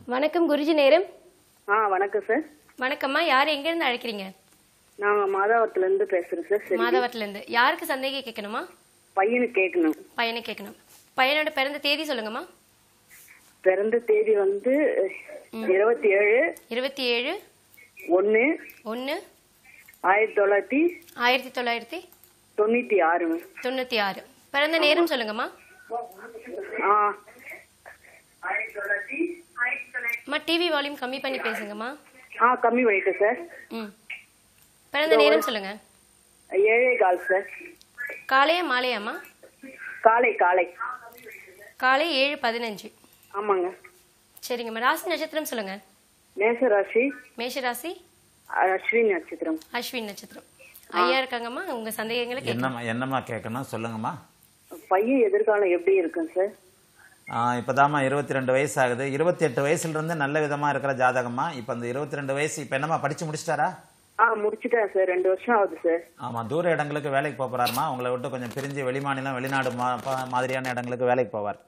வணக்கம் குருஜி நேரம் ஆ வணக்கம் சார் வணக்கம்மா யார் எங்க இருந்து அழைக்கிறீங்க நான் மாதாவரத்துல இருந்து பேசுறேன் சார் சரி மாதவரத்துல இருந்து யாருக்கு சந்தேகம் கேட்கணுமா பையனுக்கு கேட்கணும் பையனை கேட்கணும் பையனோட பிறந்த தேதி சொல்லுங்கம்மா பிறந்த தேதி வந்து இருபத்தி ஏழு இருபத்தி ஏழு ஒன்னு ஒன்று ஆயிரத்தி தொள்ளாயிரத்தி ஆயிரத்தி தொள்ளாயிரத்தி தொண்ணூத்தி ஆறு தொண்ணூத்தி ஆறு பிறந்த நேரம் சொல்லுங்கம்மா ஆ அம்மா டிவி வால்யூம் கம்மி பண்ணி பேசுங்கம்மா ஆ கம்மி பண்ணிட்டேன் சார் ம் பிறந்த நேரம் சொல்லுங்க ஏழே கால் சார் காலையா மாலையாம்மா காலை காலை காலை ஏழு பதினஞ்சு ஆமாங்க சரிங்கம்மா ராசி நட்சத்திரம் சொல்லுங்க மேசராசி மேஷராசி அஸ்வினி நட்சத்திரம் அஸ்வின் நட்சத்திரம் ஐயா இருக்காங்கம்மா உங்க சந்தேகங்களை கேட்கணும் என்னம்மா என்னம்மா கேட்கணும் சொல்லுங்கம்மா பையன் எதிர்காலம் எப்படி இருக்கும் சார் இப்போதாம்மா இருபத்தி ரெண்டு வயசு ஆகுது இருபத்தி எட்டு வயசுலேருந்து நல்ல விதமாக இருக்கிற ஜாதகம்மா இப்போ அந்த இருபத்தி ரெண்டு வயசு இப்போ என்னம்மா படித்து முடிச்சிட்டாரா ஆ முடிச்சிட்டேன் சார் ரெண்டு வருஷம் ஆகுது சார் ஆமாம் தூர இடங்களுக்கு வேலைக்கு போக போகிறாருமா உங்களை விட்டு கொஞ்சம் பிரிஞ்சு வெளிமாநிலம் வெளிநாடு மா பா- மாதிரியான இடங்களுக்கு வேலைக்கு போவார்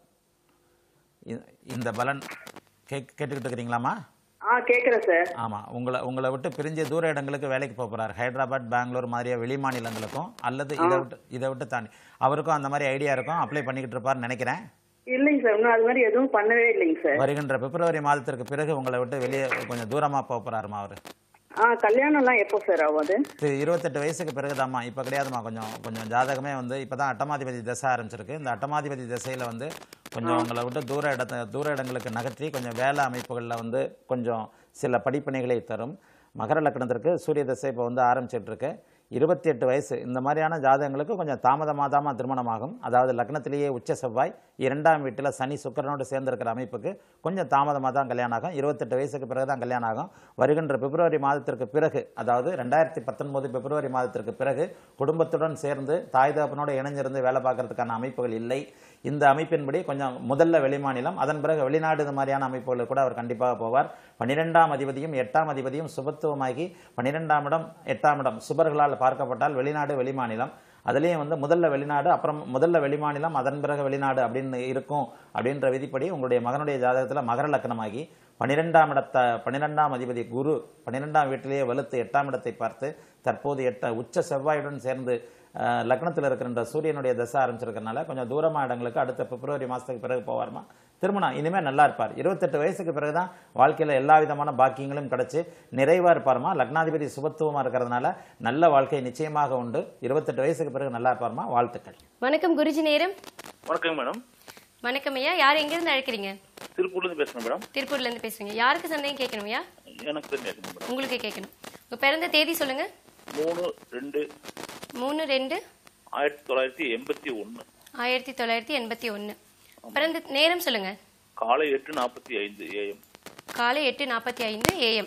இ- இந்த பலன் கேக் கேட்டுக்கிட்டு இருக்கிறீங்களாம்மா ஆ கேட்குறேன் சார் ஆமாம் உங்களை உங்களை விட்டு பிரிஞ்சு தூர இடங்களுக்கு வேலைக்கு போக போகிறார் ஹைதராபாத் பெங்களூர் மாதிரியா வெளி மாநிலங்களுக்கும் அல்லது இதை விட்டு இதை விட்டு தாண்டி அவருக்கும் அந்த மாதிரி ஐடியா இருக்கும் அப்ளை பண்ணிக்கிட்டு இருப்பார்னு நினைக்கிறேன் இல்லைங்க சார் இன்னும் அது மாதிரி எதுவும் பண்ணவே இல்லைங்க சார் வருகின்ற பிப்ரவரி மாதத்திற்கு பிறகு உங்களை விட்டு வெளியே கொஞ்சம் தூரமாக போக போகிறாருமா அவர் ஆ கல்யாணம்லாம் எப்போ சார் ஆகும் அது இது இருபத்தெட்டு வயசுக்கு பிறகுதாம்மா இப்போ கிடையாதும்மா கொஞ்சம் கொஞ்சம் ஜாதகமே வந்து இப்போ தான் அட்டமாதிபதி தசை ஆரம்பிச்சிருக்கு இந்த அட்டமாதிபதி திசையில் வந்து கொஞ்சம் உங்களை விட்டு தூர இடத்த தூர இடங்களுக்கு நகர்த்தி கொஞ்சம் வேலை அமைப்புகளில் வந்து கொஞ்சம் சில படிப்பினைகளை தரும் மகர லக்னத்திற்கு சூரிய தசை இப்போ வந்து ஆரம்பிச்சிட்டு இருக்கு இருபத்தி எட்டு வயசு இந்த மாதிரியான ஜாதகங்களுக்கு கொஞ்சம் தாமதமாதாமா திருமணமாகும் அதாவது லக்னத்திலேயே உச்ச செவ்வாய் இரண்டாம் வீட்டில் சனி சுக்கிரனோடு சேர்ந்திருக்கிற அமைப்புக்கு கொஞ்சம் தாமதமாக தான் கல்யாணம் ஆகும் இருபத்தெட்டு வயசுக்கு பிறகு தான் கல்யாணம் ஆகும் வருகின்ற பிப்ரவரி மாதத்திற்கு பிறகு அதாவது ரெண்டாயிரத்தி பத்தொன்பது பிப்ரவரி மாதத்திற்கு பிறகு குடும்பத்துடன் சேர்ந்து தாய் தகப்பனோடு இணைஞ்சிருந்து வேலை பார்க்கறதுக்கான அமைப்புகள் இல்லை இந்த அமைப்பின்படி கொஞ்சம் முதல்ல வெளிமாநிலம் அதன் பிறகு வெளிநாடு இது மாதிரியான அமைப்புகளுக்கு கூட அவர் கண்டிப்பாக போவார் பன்னிரெண்டாம் அதிபதியும் எட்டாம் அதிபதியும் சுபத்துவமாகி பன்னிரெண்டாம் இடம் எட்டாம் இடம் சுபர்களால் பார்க்கப்பட்டால் வெளிநாடு வெளிமாநிலம் அதுலேயும் வந்து முதல்ல வெளிநாடு அப்புறம் முதல்ல வெளிமாநிலம் அதன் பிறகு வெளிநாடு அப்படின்னு இருக்கும் அப்படின்ற விதிப்படி உங்களுடைய மகனுடைய ஜாதகத்தில் மகர லக்னமாகி பன்னிரெண்டாம் இடத்த பன்னிரெண்டாம் அதிபதி குரு பன்னிரெண்டாம் வீட்டிலேயே வலுத்து எட்டாம் இடத்தை பார்த்து தற்போது எட்ட உச்ச செவ்வாயுடன் சேர்ந்து அஹ், லக்னத்தில் இருக்கின்ற சூரியனுடைய தசை ஆரம்பிச்சிருக்கறனால கொஞ்சம் தூரமாக இடங்களுக்கு அடுத்த பிப்ரவரி மாதத்துக்கு பிறகு போவார்மா திருமணம் இனிமேல் நல்லா இருப்பார் இருபத்தெட்டு வயசுக்கு பிறகு தான் வாழ்க்கையில் எல்லா விதமான பாக்கியங்களும் கிடச்சி நிறைவாக இருப்பார்மா லக்னாதிபதி சுபத்துவமாக இருக்கிறதுனால நல்ல வாழ்க்கை நிச்சயமாக உண்டு இருபத்தெட்டு வயசுக்கு பிறகு நல்லா இருப்பார்மா வாழ்த்துக்கள் வணக்கம் குருஜி நேரம் வணக்கம் மேடம் வணக்கம் ஐயா யார் எங்க இருந்து அழைக்கிறீங்க திருப்பூர்ல இருந்து பேசுறேன் மேடம் திருப்பூர்ல இருந்து பேசுறீங்க யாருக்கு சந்தேகம் கேட்கணும் ஐயா எனக்கு தெரியும் கேட்கணும் மேடம் உங்களுக்கு கேட்கணும் உங்க பிறந்த தேதி சொல்லுங்க மூணு ரெண்டு மூணு ரெண்டு ஆயிரத்தி தொள்ளாயிரத்தி எண்பத்தி ஒன்று ஆயிரத்தி தொள்ளாயிரத்தி எண்பத்தி ஒன்று பிறந்த நேரம் சொல்லுங்க காலை எட்டு நாற்பத்தி ஐந்து ஏஎம் காலை எட்டு நாற்பத்தி ஐந்து ஏஎம்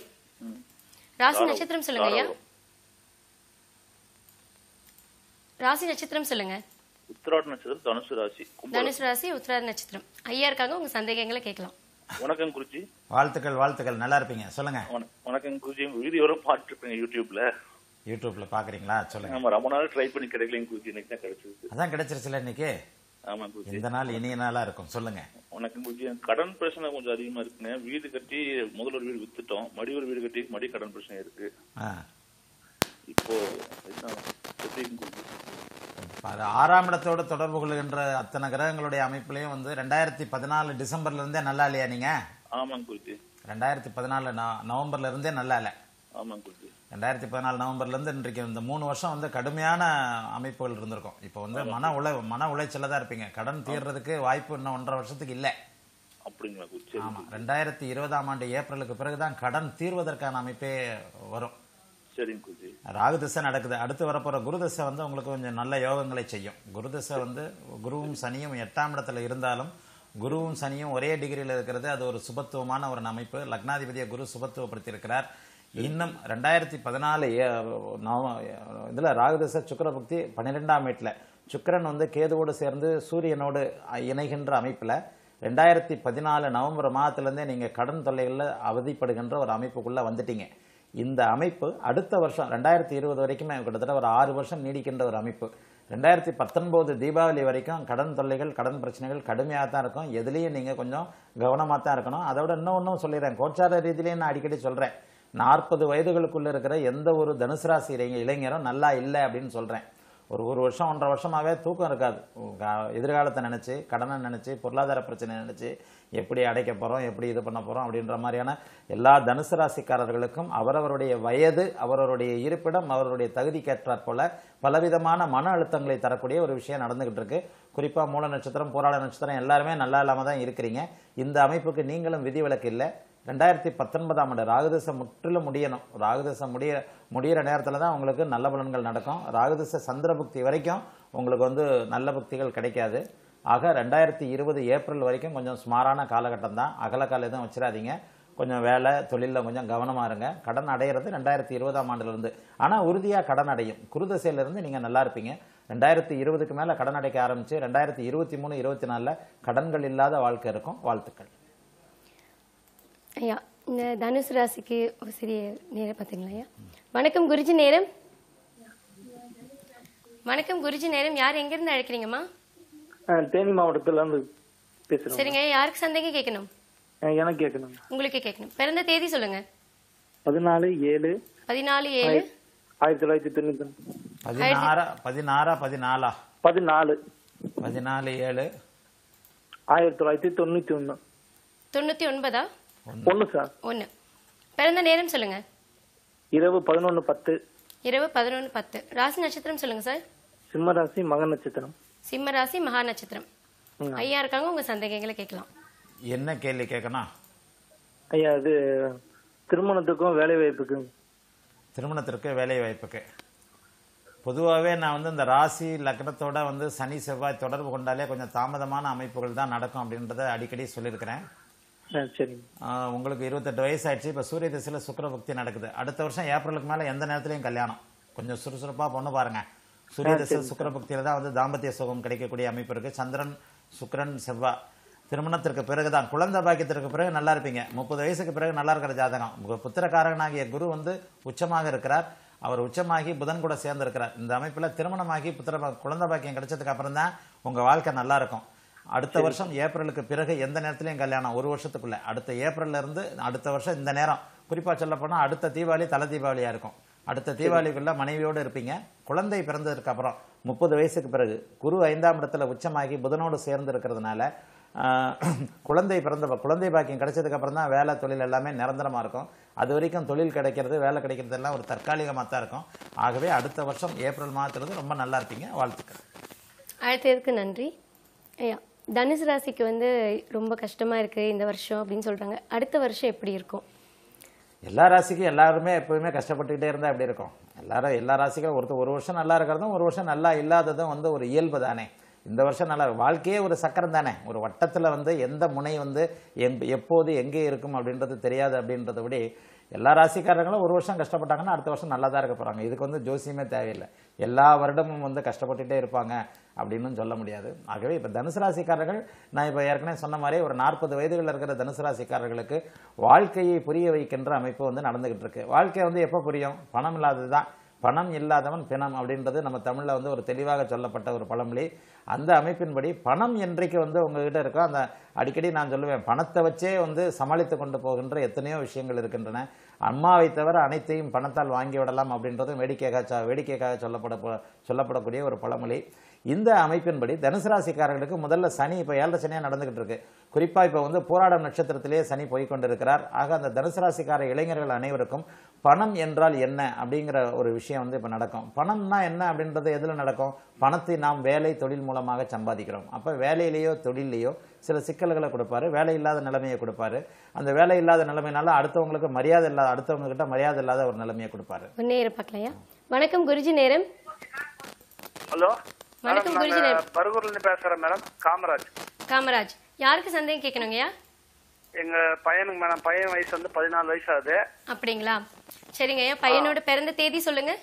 ராசி நட்சத்திரம் சொல்லுங்க ஐயா ராசி நட்சத்திரம் சொல்லுங்க உத்திராட நட்சத்திரம் தனுசு ராசி கும்பல் தனுசு ராசி உத்திராட நட்சத்திரம் ஐயா இருக்காங்க உங்க சந்தேகங்களை கேட்கலாம் வணக்கம் குருஜி வாழ்த்துக்கள் வாழ்த்துக்கள் நல்லா இருப்பீங்க சொல்லுங்க வண- வணக்கம் குருஜி வீடியோலாம் பார்த்துட்டு இருப்பேங்க யூடியூப்ல யூடியூப்ல பாக்குறீங்களா சொல்லுங்க ஆமா ரொம்ப நாள் ட்ரை பண்ணி கிடைக்கலைங்க குருஜி இன்னைக்கு தான் கிடைச்சிருக்கு அதான் கிடைச்சிருச்சுல இன்னைக்கு ஆமா குருஜி இந்த நாள் இனிய நாளா இருக்கும் சொல்லுங்க வணக்கம் குருஜி எனக்கு கடன் பிரச்சனை கொஞ்சம் அதிகமா இருக்குங்க வீடு கட்டி முதல்ல ஒரு வீடு வித்துட்டோம் மடி ஒரு வீடு கட்டி மடி கடன் பிரச்சனை இருக்கு ஆ. இப்போ என்ன எப்படி இருக்குங்க குருஜி இப்ப அது ஆறாம் இடத்தோடு தொடர்பு கொள்கின்ற அத்தனை கிரகங்களுடைய அமைப்புலையும் வந்து ரெண்டாயிரத்தி பதினாலு டிசம்பர்ல இருந்தே நல்லா இல்லையா நீங்க ஆமாங்க குருஜி ரெண்டாயிரத்தி பதினாலு நவம்பர்ல இருந்தே நல்லா இல்லை ஆமாங்க குருஜி ரெண்டாயிரத்தி பதினாலு நவம்பர்ல இருந்து இன்றைக்கு இந்த மூணு வருஷம் வந்து கடுமையான அமைப்புகள் இருந்திருக்கும் இப்போ வந்து மன உழை மன உளைச்சல தான் இருப்பீங்க கடன் தீர்றதுக்கு வாய்ப்பு இன்னும் ஒன்றரை வருஷத்துக்கு இல்லை அப்படிங்களா குருஜி சரி ஆமா ரெண்டாயிரத்தி இருபதாம் ஆண்டு ஏப்ரலுக்கு பிறகுதான் கடன் தீர்வதற்கான அமைப்பே வரும் சரிங்க குருஜி ராகு திசை நடக்குது அடுத்து வரப்போற குரு திசை வந்து உங்களுக்கு கொஞ்சம் நல்ல யோகங்களை செய்யும் குரு திசை வந்து குருவும் சனியும் எட்டாம் இடத்துல இருந்தாலும் குருவும் சனியும் ஒரே டிகிரியில் இருக்கிறது அது ஒரு சுபத்துவமான ஒரு அமைப்பு லக்னாதிபதியை குரு சுபத்துவப்படுத்தி இருக்கிறார் இன்னும் ரெண்டாயிரத்தி பதினாலு இதுல ராகுதச சுக்கரபக்தி பன்னிரெண்டாம் வீட்டுல சுக்கிரன் வந்து கேதுவோடு சேர்ந்து சூரியனோடு இணைகின்ற அமைப்புல ரெண்டாயிரத்தி பதினாலு நவம்பர் மாதத்துலேருந்தே நீங்க கடன் தொல்லைகளில் அவதிப்படுகின்ற ஒரு அமைப்புக்குள்ள வந்துட்டீங்க இந்த அமைப்பு அடுத்த வருஷம் ரெண்டாயிரத்தி இருபது வரைக்குமே கிட்டத்தட்ட ஒரு ஆறு வருஷம் நீடிக்கின்ற ஒரு அமைப்பு ரெண்டாயிரத்தி பத்தொன்பது தீபாவளி வரைக்கும் கடன் தொல்லைகள் கடன் பிரச்சனைகள் கடுமையாக தான் இருக்கும் எதுலேயும் நீங்கள் கொஞ்சம் கவனமாக தான் இருக்கணும் அதோட இன்னொன்றும் சொல்லிடுறேன் கோச்சார ரீதியிலேயே நான் அடிக்கடி சொல்கிறேன் நாற்பது வயதுகளுக்குள்ள இருக்கிற எந்த ஒரு தனுசு ராசி இளைஞ- இளைஞரும் நல்லா இல்லை அப்படின்னு சொல்கிறேன் ஒரு ஒரு வருஷம் ஒன்றரை வருஷமாவே தூக்கம் இருக்காது கா- எதிர்காலத்தை நினச்சி கடனை நினச்சி பொருளாதார பிரச்சனை நினச்சி எப்படி அடைக்க போகிறோம் எப்படி இது பண்ண போகிறோம் அப்படின்ற மாதிரியான எல்லா தனுசு ராசிக்காரர்களுக்கும் அவரவருடைய வயது அவரவருடைய இருப்பிடம் அவருடைய தகுதிக்கேற்றாற் போல பலவிதமான மன அழுத்தங்களை தரக்கூடிய ஒரு விஷயம் நடந்துகிட்டு இருக்கு குறிப்பாக மூல நட்சத்திரம் போராட நட்சத்திரம் எல்லாருமே நல்லா இல்லாமல் தான் இருக்கிறீங்க இந்த அமைப்புக்கு நீங்களும் விதிவிலக்கு இல்லை ரெண்டாயிரத்தி பத்தொன்பதாம் ஆண்டு ராகுதசம் முற்றிலும் முடியணும் ராகுதசம் முடிய முடியிற நேரத்தில் தான் உங்களுக்கு நல்ல பலன்கள் நடக்கும் ராகுதச சந்திரபுக்தி வரைக்கும் உங்களுக்கு வந்து நல்ல புக்திகள் கிடைக்காது ஆக ரெண்டாயிரத்தி இருபது ஏப்ரல் வரைக்கும் கொஞ்சம் சுமாரான காலகட்டம் தான் அகலக்கால எதுவும் வச்சிடாதீங்க கொஞ்சம் வேலை தொழிலில் கொஞ்சம் கவனமாக இருங்க கடன் அடையிறது ரெண்டாயிரத்தி இருபதாம் ஆண்டுலேருந்து ஆனால் உறுதியாக கடன் அடையும் குருதசையிலிருந்து நீங்கள் நல்லா இருப்பீங்க ரெண்டாயிரத்தி இருபதுக்கு மேலே கடன் அடைக்க ஆரம்பித்து ரெண்டாயிரத்தி இருபத்தி மூணு இருபத்தி நாலில் கடன்கள் இல்லாத வாழ்க்கை இருக்கும் வாழ்த்துக்கள் ஐயா இந்த தனுசு ராசிக்கு ஒரு சிறிய நேரம் பார்த்தீங்களா ஐயா வணக்கம் குருஜி நேரம் வணக்கம் குருஜி நேரம் யார் எங்கிருந்து அழைக்கிறீங்கம்மா ஆ, தேனி மாவட்டத்துல இருந்து பேசுறோம் சரிங்க யாருக்கு சந்தேகம் கேட்கணும் ஆ, எனக்கு கேட்கணும் உங்களுக்கு கேட்கணும் பிறந்த தேதி சொல்லுங்க பதினாலு ஏழு பதினாலு ஏழு ஆயிரத்தி தொள்ளாயிரத்தி தொண்ணூத்தி ஒண்ணு. பதினாறா பதினாறா பதினாலா பதினாலு பதினாலு ஏழு ஆயிரத்தி தொள்ளாயிரத்தி தொண்ணூத்தி ஒண்ணு தொண்ணூத்தி ஒன்பதா ஒண்ணு சார் ஒன்று பிறந்த நேரம் சொல்லுங்க இரவு பதினொன்னு பத்து இரவு பதினொன்று பத்து ராசி நட்சத்திரம் சொல்லுங்க சார் சிம்மராசி மக நட்சத்திரம் சிம்ம ராசி மகா நட்சத்திரம் ம். ஐயா இருக்காங்க உங்க சந்தேகங்களை கேட்கலாம் என்ன கேள்வி கேட்கணும் ஐயா அது திருமணத்துக்கும் வேலை வாய்ப்புக்கும் திருமணத்திற்கு வேலை வாய்ப்புக்கு பொதுவாகவே நான் வந்து இந்த ராசி லக்னத்தோட வந்து சனி செவ்வாய் தொடர்பு கொண்டாலே கொஞ்சம் தாமதமான அமைப்புகள் தான் நடக்கும் அப்படின்றத அடிக்கடி சொல்லியிருக்கிறேன் ஆ, சரிங்க ஆஹ் உங்களுக்கு இருபத்தெட்டு வயசு ஆயிடுச்சு இப்போ சூரிய திசையில் சுக்கிர பக்தி நடக்குது அடுத்த வருஷம் ஏப்ரலுக்கு மேலே எந்த நேரத்துலையும் கல்யாணம் கொஞ்சம் சுறுசுறுப்பாக பொண்ணு பாருங்க சூரிய திசை சுக்கிர பக்தியில் தான் வந்து தாம்பத்திய சுகம் கிடைக்கக்கூடிய அமைப்பு இருக்கு சந்திரன் சுக்கிரன் செவ்வாய் திருமணத்திற்கு பிறகு தான் குழந்தை பாக்கியத்திற்கு பிறகு நல்லா இருப்பீங்க முப்பது வயசுக்கு பிறகு நல்லா இருக்கிற ஜாதகம் உங்க புத்திரக்காரகனாகிய குரு வந்து உச்சமாக இருக்கிறார் அவர் உச்சமாகி புதன் கூட சேர்ந்து இருக்கிறார் இந்த அமைப்புல திருமணமாகி புத்திர பா- குழந்தை பாக்கியம் கிடைச்சதுக்கு அப்புறம் தான் உங்க வாழ்க்கை நல்லா இருக்கும் அடுத்த வருஷம் ஏப்ரலுக்கு பிறகு எந்த நேரத்திலையும் கல்யாணம் ஒரு வருஷத்துக்குள்ள அடுத்த ஏப்ரல்ல இருந்து அடுத்த வருஷம் இந்த நேரம் குறிப்பா சொல்ல போனா அடுத்த தீபாவளி தலை தீபாவளியா இருக்கும் அடுத்த தீபாவளிக்குள்ள மனைவியோடு இருப்பீங்க குழந்தை பிறந்ததுக்கு அப்புறம் முப்பது வயசுக்கு பிறகு குரு ஐந்தாம் இடத்துல உச்சமாகி புதனோடு சேர்ந்து இருக்கிறதுனால ஆஹ், குழந்தை பிறந்த குழந்தை பாக்கியம் கிடைச்சதுக்கு அப்புறம் தான் வேலை தொழில் எல்லாமே நிரந்தரமா இருக்கும் அது வரைக்கும் தொழில் கிடைக்கிறது வேலை கிடைக்கிறது எல்லாம் ஒரு தற்காலிகமாக தான் இருக்கும் ஆகவே அடுத்த வருஷம் ஏப்ரல் மாதத்துலேருந்து ரொம்ப நல்லா இருப்பீங்க வாழ்த்துக்கள் அழைத்ததுக்கு நன்றி ஐயா தனுசு ராசிக்கு வந்து ரொம்ப கஷ்டமா இருக்கு இந்த வருஷம் அப்படின்னு சொல்றாங்க அடுத்த வருஷம் எப்படி இருக்கும் எல்லா ராசிக்கும் எல்லாருமே எப்பவுமே கஷ்டப்பட்டுக்கிட்டே இருந்தால் எப்படி இருக்கும் எல்லாரும் எல்லா ராசிகளும் ஒருத்தர் ஒரு வருஷம் நல்லா இருக்கிறதும் ஒரு வருஷம் நல்லா இல்லாததும் வந்து ஒரு இயல்பு தானே இந்த வருஷம் நல்லா இருக்கு. வாழ்க்கையே ஒரு சக்கரம் தானே ஒரு வட்டத்தில் வந்து எந்த முனை வந்து எங் எப்போது எங்கே இருக்கும் அப்படின்றது தெரியாது அப்படின்றத விட எல்லா ராசிக்காரங்களும் ஒரு வருஷம் கஷ்டப்பட்டாங்கன்னா அடுத்த வருஷம் நல்லா தான் இருக்க போகிறாங்க இதுக்கு வந்து ஜோசியமே தேவையில்லை எல்லா வருடமும் வந்து கஷ்டப்பட்டுட்டே இருப்பாங்க அப்படின்னு சொல்ல முடியாது ஆகவே இப்போ தனுசு ராசிக்காரர்கள் நான் இப்போ ஏற்கனவே சொன்ன மாதிரி ஒரு நாற்பது வயதுகளில் இருக்கிற தனுசு ராசிக்காரர்களுக்கு வாழ்க்கையை புரிய வைக்கின்ற அமைப்பு வந்து நடந்துகிட்டு இருக்கு வாழ்க்கை வந்து எப்போ புரியும் பணம் இல்லாதது தான் பணம் இல்லாதவன் பிணம் அப்படின்றது நம்ம தமிழில் வந்து ஒரு தெளிவாக சொல்லப்பட்ட ஒரு பழமொழி அந்த அமைப்பின்படி பணம் என்றைக்கு வந்து உங்ககிட்ட இருக்கோ அந்த அடிக்கடி நான் சொல்லுவேன் பணத்தை வச்சே வந்து சமாளித்து கொண்டு போகின்ற எத்தனையோ விஷயங்கள் இருக்கின்றன அம்மாவை தவிர அனைத்தையும் பணத்தால் வாங்கி விடலாம் அப்படின்றதும் வேடிக்கையாக ச- வேடிக்கைக்காக சொல்லப்பட சொல்லப்படக்கூடிய ஒரு பழமொழி இந்த அமைப்பின்படி தனுசு ராசிக்காரர்களுக்கு முதல்ல சனி இப்போ ஏழரை சனியாக நடந்துகிட்டு இருக்கு குறிப்பா இப்போ வந்து போராடம் நட்சத்திரத்திலே சனி போய் கொண்டிருக்கிறார் ஆக அந்த தனுசு ராசிக்கார இளைஞர்கள் அனைவருக்கும் பணம் என்றால் என்ன அப்படிங்கிற ஒரு விஷயம் வந்து இப்போ நடக்கும் பணம்னா என்ன அப்படின்றது எதில் நடக்கும் பணத்தை நாம் வேலை தொழில் மூலமாக சம்பாதிக்கிறோம் அப்போ வேலையிலேயோ தொழிலையோ சில சிக்கல்களை கொடுப்பாரு வேலை இல்லாத நிலைமையை கொடுப்பாரு அந்த வேலை இல்லாத நிலைமைனால அடுத்தவங்களுக்கு மரியாதை இல்லாத அடுத்தவங்க கிட்ட மரியாதை இல்லாத ஒரு நிலைமையை கொடுப்பாரு ஒரு நேரம் பார்க்கலையா வணக்கம் குருஜி நேரம் ஹலோ வணக்கம் மேடம், குருஜி நாங்க நேரம் பருகூர்ல இருந்து பேசுறேன் மேடம் காமராஜ் காமராஜ் யாருக்கு சந்தேகம் கேட்கணுங்கய்யா எங்க பையனுக்கு மேடம் பையன் வயசு வந்து பதினாலு வயசு ஆகுது அப்படிங்களா சரிங்க ஐயா பையனோட பிறந்த தேதி சொல்லுங்க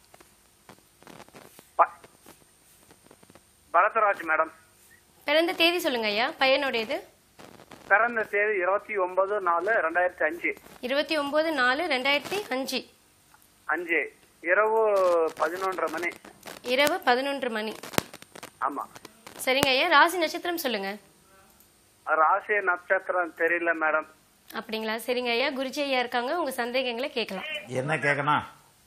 ப- பரதராஜ் மேடம் பிறந்த தேதி சொல்லுங்க ஐயா பையனோட இது பிறந்த தேதி இருபத்தி ஒன்பது நாலு ரெண்டாயிரத்தி அஞ்சு இருபத்தி ஒன்பது நாலு ரெண்டாயிரத்தி அஞ்சு அஞ்சு இரவு பதினொன்றரை மணி இரவு பதினொன்று மணி ஆமா சரிங்க ஐயா ராசி நட்சத்திரம் சொல்லுங்க ராசி நட்சத்திரம் தெரியல மேடம் அப்படிங்களா சரிங்க ஐயா குருஜி ஐயா இருக்காங்க உங்க சந்தேகங்களை கேட்கலாம் என்ன கேட்கணும்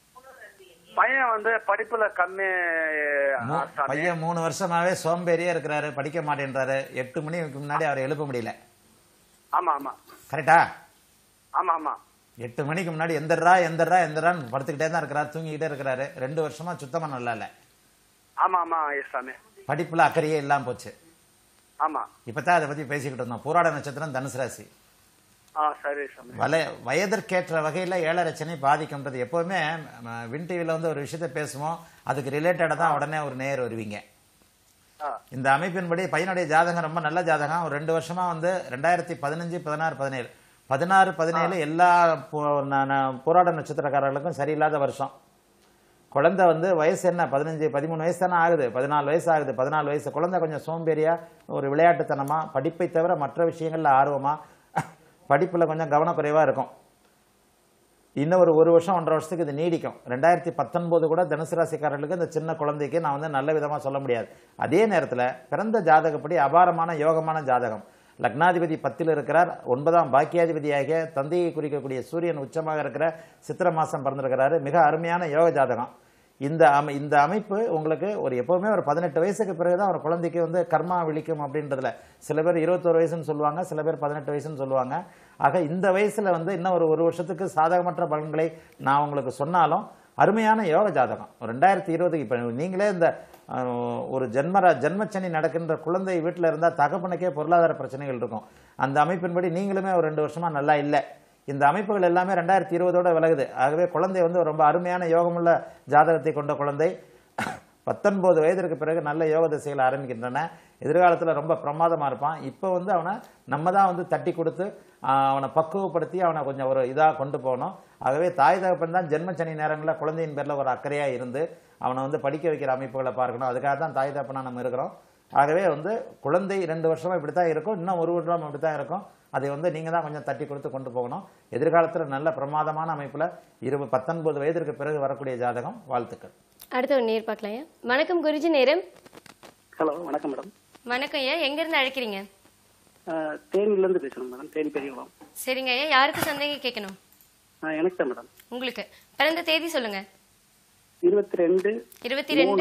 பையன் வந்து படிப்புல கம்மி மூ- ஆசாமி. பையன் மூணு வருஷமாவே சோம்பேறியா இருக்கிறாரு படிக்க மாட்டேன்றாரு எட்டு மணிக்கு முன்னாடி அவரை எழுப்ப முடியல ஆமா ஆமா கரெக்டா ஆமா ஆமா எட்டு மணிக்கு முன்னாடி எந்தரா எந்தரா எந்தரான்னு படுத்துக்கிட்டே தான் இருக்கிறாரு தூங்கிக்கிட்டே இருக்கிறாரு ரெண்டு வருஷமா சுத்தமா நல்லா இல்ல ஆமா ஆமா சாமி படிப்புல அக்கறையே இல்லாம போச்சு ஆமா இப்பதான் அதை பத்தி பேசிக்கிட்டு இருந்தோம் பூராட நட்சத்திரம் தனுசு ராசி ஆ சரி சாமி வலை வயதிற்கேற்ற வகையில் ஏழரை சனி பாதிக்கும்ன்றது எப்போவுமே ம, வின் டிவியில் வந்து ஒரு விஷயத்தை பேசுவோம் அதுக்கு ரிலேட்டடாக தான் உடனே ஒரு நேர் வருவீங்க ஆ இந்த அமைப்பின்படி பையனுடைய ஜாதகம் ரொம்ப நல்ல ஜாதகம் ஒரு ரெண்டு வருஷமா வந்து ரெண்டாயிரத்தி பதினஞ்சு பதினாறு பதினேழு பதினாறு பதினேழு எல்லா போ- ந- ந- போராட நட்சத்திரக்காரர்களுக்கும் சரியில்லாத வருஷம் குழந்தை வந்து வயசு என்ன பதினஞ்சு பதிமூணு வயசு தானே ஆகுது பதினாலு வயசு ஆகுது பதினாலு வயசு குழந்தை கொஞ்சம் சோம்பேறியா ஒரு விளையாட்டுத்தனமா படிப்பை தவிர மற்ற விஷயங்கள்ல ஆர்வமா படிப்புல கொஞ்சம் கவனக்குறைவா இருக்கும் இன்னும் ஒரு ஒரு வருஷம் ஒன்றரை வருஷத்துக்கு இது நீடிக்கும் ரெண்டாயிரத்தி பத்தொன்பது கூட தனுசு ராசிக்காரர்களுக்கு இந்த சின்ன குழந்தைக்கு நான் வந்து நல்ல விதமா சொல்ல முடியாது அதே நேரத்துல பிறந்த ஜாதகப்படி அபாரமான யோகமான ஜாதகம் லக்னாதிபதி பத்தில் இருக்கிறார் ஒன்பதாம் பாக்கியாதிபதியாகிய தந்தையை குறிக்கக்கூடிய சூரியன் உச்சமாக இருக்கிற சித்திர மாசம் பிறந்திருக்கிறாரு மிக அருமையான யோக ஜாதகம் இந்த அமை இந்த அமைப்பு உங்களுக்கு ஒரு எப்பவுமே ஒரு பதினெட்டு வயசுக்கு பிறகுதான் ஒரு குழந்தைக்கு வந்து கர்மா விழிக்கும் அப்படின்றதுல சில பேர் இருபத்தோரு வயசுன்னு சொல்லுவாங்க சில பேர் பதினெட்டு வயசுன்னு சொல்லுவாங்க ஆக இந்த வயசுல வந்து இன்னும் ஒரு ஒரு வருஷத்துக்கு சாதகமற்ற பலன்களை நான் உங்களுக்கு சொன்னாலும் அருமையான யோக ஜாதகம் ரெண்டாயிரத்தி இருபதுக்கு இப்போ நீங்களே இந்த அஹ், ஒரு ஜென்மரா ஜென்மச்சனி நடக்கின்ற குழந்தை வீட்டில் இருந்தால் தகப்பனுக்கே பொருளாதார பிரச்சனைகள் இருக்கும் அந்த அமைப்பின்படி நீங்களுமே ஒரு ரெண்டு வருஷமா நல்லா இல்லை இந்த அமைப்புகள் எல்லாமே ரெண்டாயிரத்தி இருபதோட விலகுது ஆகவே குழந்தை வந்து ரொம்ப அருமையான யோகமுள்ள ஜாதகத்தை கொண்ட குழந்தை பத்தொன்பது வயதிற்கு பிறகு நல்ல யோக திசைகள் ஆரம்பிக்கின்றன எதிர்காலத்தில் ரொம்ப பிரமாதமாக இருப்பான் இப்போ வந்து அவனை நம்ம தான் வந்து தட்டி கொடுத்து ஆஹ், அவனை பக்குவப்படுத்தி அவனை கொஞ்சம் ஒரு இதாக கொண்டு போகணும் ஆகவே தாய் தகப்பன் தான் ஜென்மச்சனி நேரங்களில் குழந்தையின் பேரில் ஒரு அக்கறையாக இருந்து அவனை வந்து படிக்க வைக்கிற அமைப்புகளை பார்க்கணும் அதுக்காக தான் தாய் தகப்பனாக நம்ம இருக்கிறோம் ஆகவே வந்து குழந்தை ரெண்டு வருஷமா இப்படி தான் இருக்கும் இன்னும் ஒரு வருடம் இப்படி தான் இருக்கும் அதை வந்து நீங்க தான் கொஞ்சம் தட்டி கொடுத்து கொண்டு போகணும் எதிர்காலத்தில் நல்ல பிரமாதமான அமைப்புல இருபது பத்தொன்பது வயதிற்கு பிறகு வரக்கூடிய ஜாதகம் வாழ்த்துக்கள் அடுத்த ஒரு நேர் பார்க்கலாம் ஐயா வணக்கம் குருஜி நேரம் ஹலோ வணக்கம் மேடம் வணக்கம் ஐயா எங்க இருந்து அழைக்கிறீங்க தேனியிலேருந்து பேசுகிறேன் மேடம் தேனி பெரியகுளம் சரிங்க ஐயா யாருக்கு சந்தேகம் கேட்கணும் ஆ, எனக்கு தான் மேடம் உங்களுக்கு பிறந்த தேதி சொல்லுங்க இருபத்தி ரெண்டு இருபத்தி ரெண்டு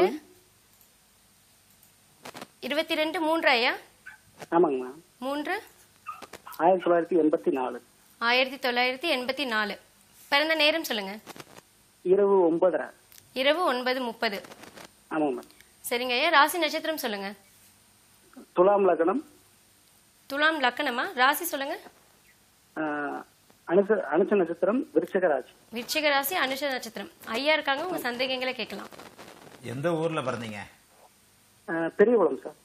இருபத்தி ரெண்டு மூன்று ஐயா ஆமாங்க மேம் மூன்று ஆயிரத்தி தொள்ளாயிரத்தி எண்பத்தி நாலு ஆயிரத்தி தொள்ளாயிரத்தி எண்பத்தி நாலு பிறந்த நேரம் சொல்லுங்க இரவு ஒன்பதரை இரவு ஒன்பது முப்பது ஆமாங்க மேம் சரிங்க ஐயா ராசி நட்சத்திரம் சொல்லுங்க துலாம் லக்னம் துலாம் லக்கணமா ராசி சொல்லுங்க ஆ, அனுச அனுச நட்சத்திரம் விருச்சக ராசி விருச்சிக ராசி அனுஷ நட்சத்திரம் ஐயா இருக்காங்க உங்க சந்தேகங்களை கேட்கலாம் எந்த ஊர்ல பிறந்தீங்க ஆ, பெரியகுளம் சார்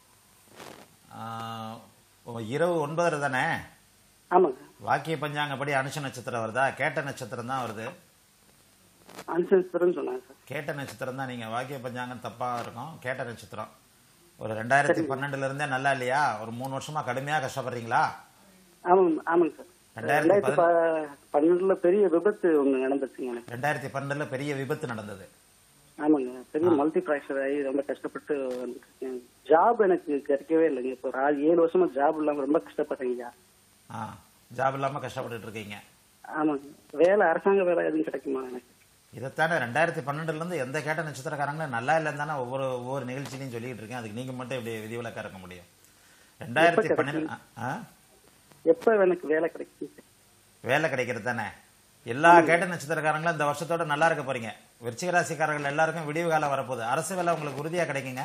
ஆஹ், ஓ, இரவு ஒன்பதரை தானே ஆமாங்க வாக்கிய பஞ்சாங்கப்படி அனுஷ நட்சத்திரம் வருதா கேட்ட நட்சத்திரம் தான் வருது அனுச நட்சத்திரம்னு சொன்னாங்க சார் கேட்ட நட்சத்திரம் தான் நீங்க வாக்கிய பஞ்சாங்கம் தப்பா இருக்கும் கேட்ட நட்சத்திரம் ஒரு ரெண்டாயிரத்தி பன்னெண்டுல இருந்தே நல்லா இல்லையா ஒரு மூணு வருஷமா கடுமையா கஷ்டப்படுறீங்களா ஆமாங்க ஆமாங்க சார் ரெண்டாயிரத்தி ரெண்டாயிரத்தி ப- பன்னெண்டுல பெரிய விபத்து ஒன்று நடந்துச்சுங்க எனக்கு ரெண்டாயிரத்தி பன்னெண்டுல பெரிய விபத்து நடந்தது ஆமாங்க பெரிய மல்டி ஃபிராக்சர் ஆகி ரொம்ப கஷ்டப்பட்டு வந்துருக்கேன் ஜாப் எனக்கு கிடைக்கவே இல்லைங்க இப்போ ஒரு ஆறு ஏழு வருஷமா ஜாப் இல்லாம ரொம்ப கஷ்டப்படுறீங்க ஆ ஜாப் இல்லாம கஷ்டப்பட்டுட்டு இருக்கீங்க ஆமாங்க வேலை அரசாங்க வேலை எதுவும் கிடைக்குமா எனக்கு இதைத்தானே ரெண்டாயிரத்தி பன்னெண்டுல இருந்து எந்த கேட்ட நட்சத்திரக்காரங்களும் நல்லா இல்லைன்னு தானே ஒவ்வொரு ஒவ்வொரு நிகழ்ச்சியிலையும் சொல்லிட்டு இருக்கேன் அதுக்கு நீங்க மட்டும் இப்படி விதிவிலக்கா இருக்க முடியும் ரெண்டாயிரத்தி பன்னெண்டு ஆ? எப்ப எனக்கு வேலை கிடைக்கும் வேலை கிடைக்கிறது தானே எல்லா கேட்ட நட்சத்திரக்காரங்களும் இந்த வருஷத்தோட நல்லா இருக்க போறீங்க விருச்சிக ராசிக்காரர்கள் எல்லாருக்கும் விடிவு காலம் வரப்போகுது அரசு வேலை உங்களுக்கு உறுதியா கிடைக்குங்க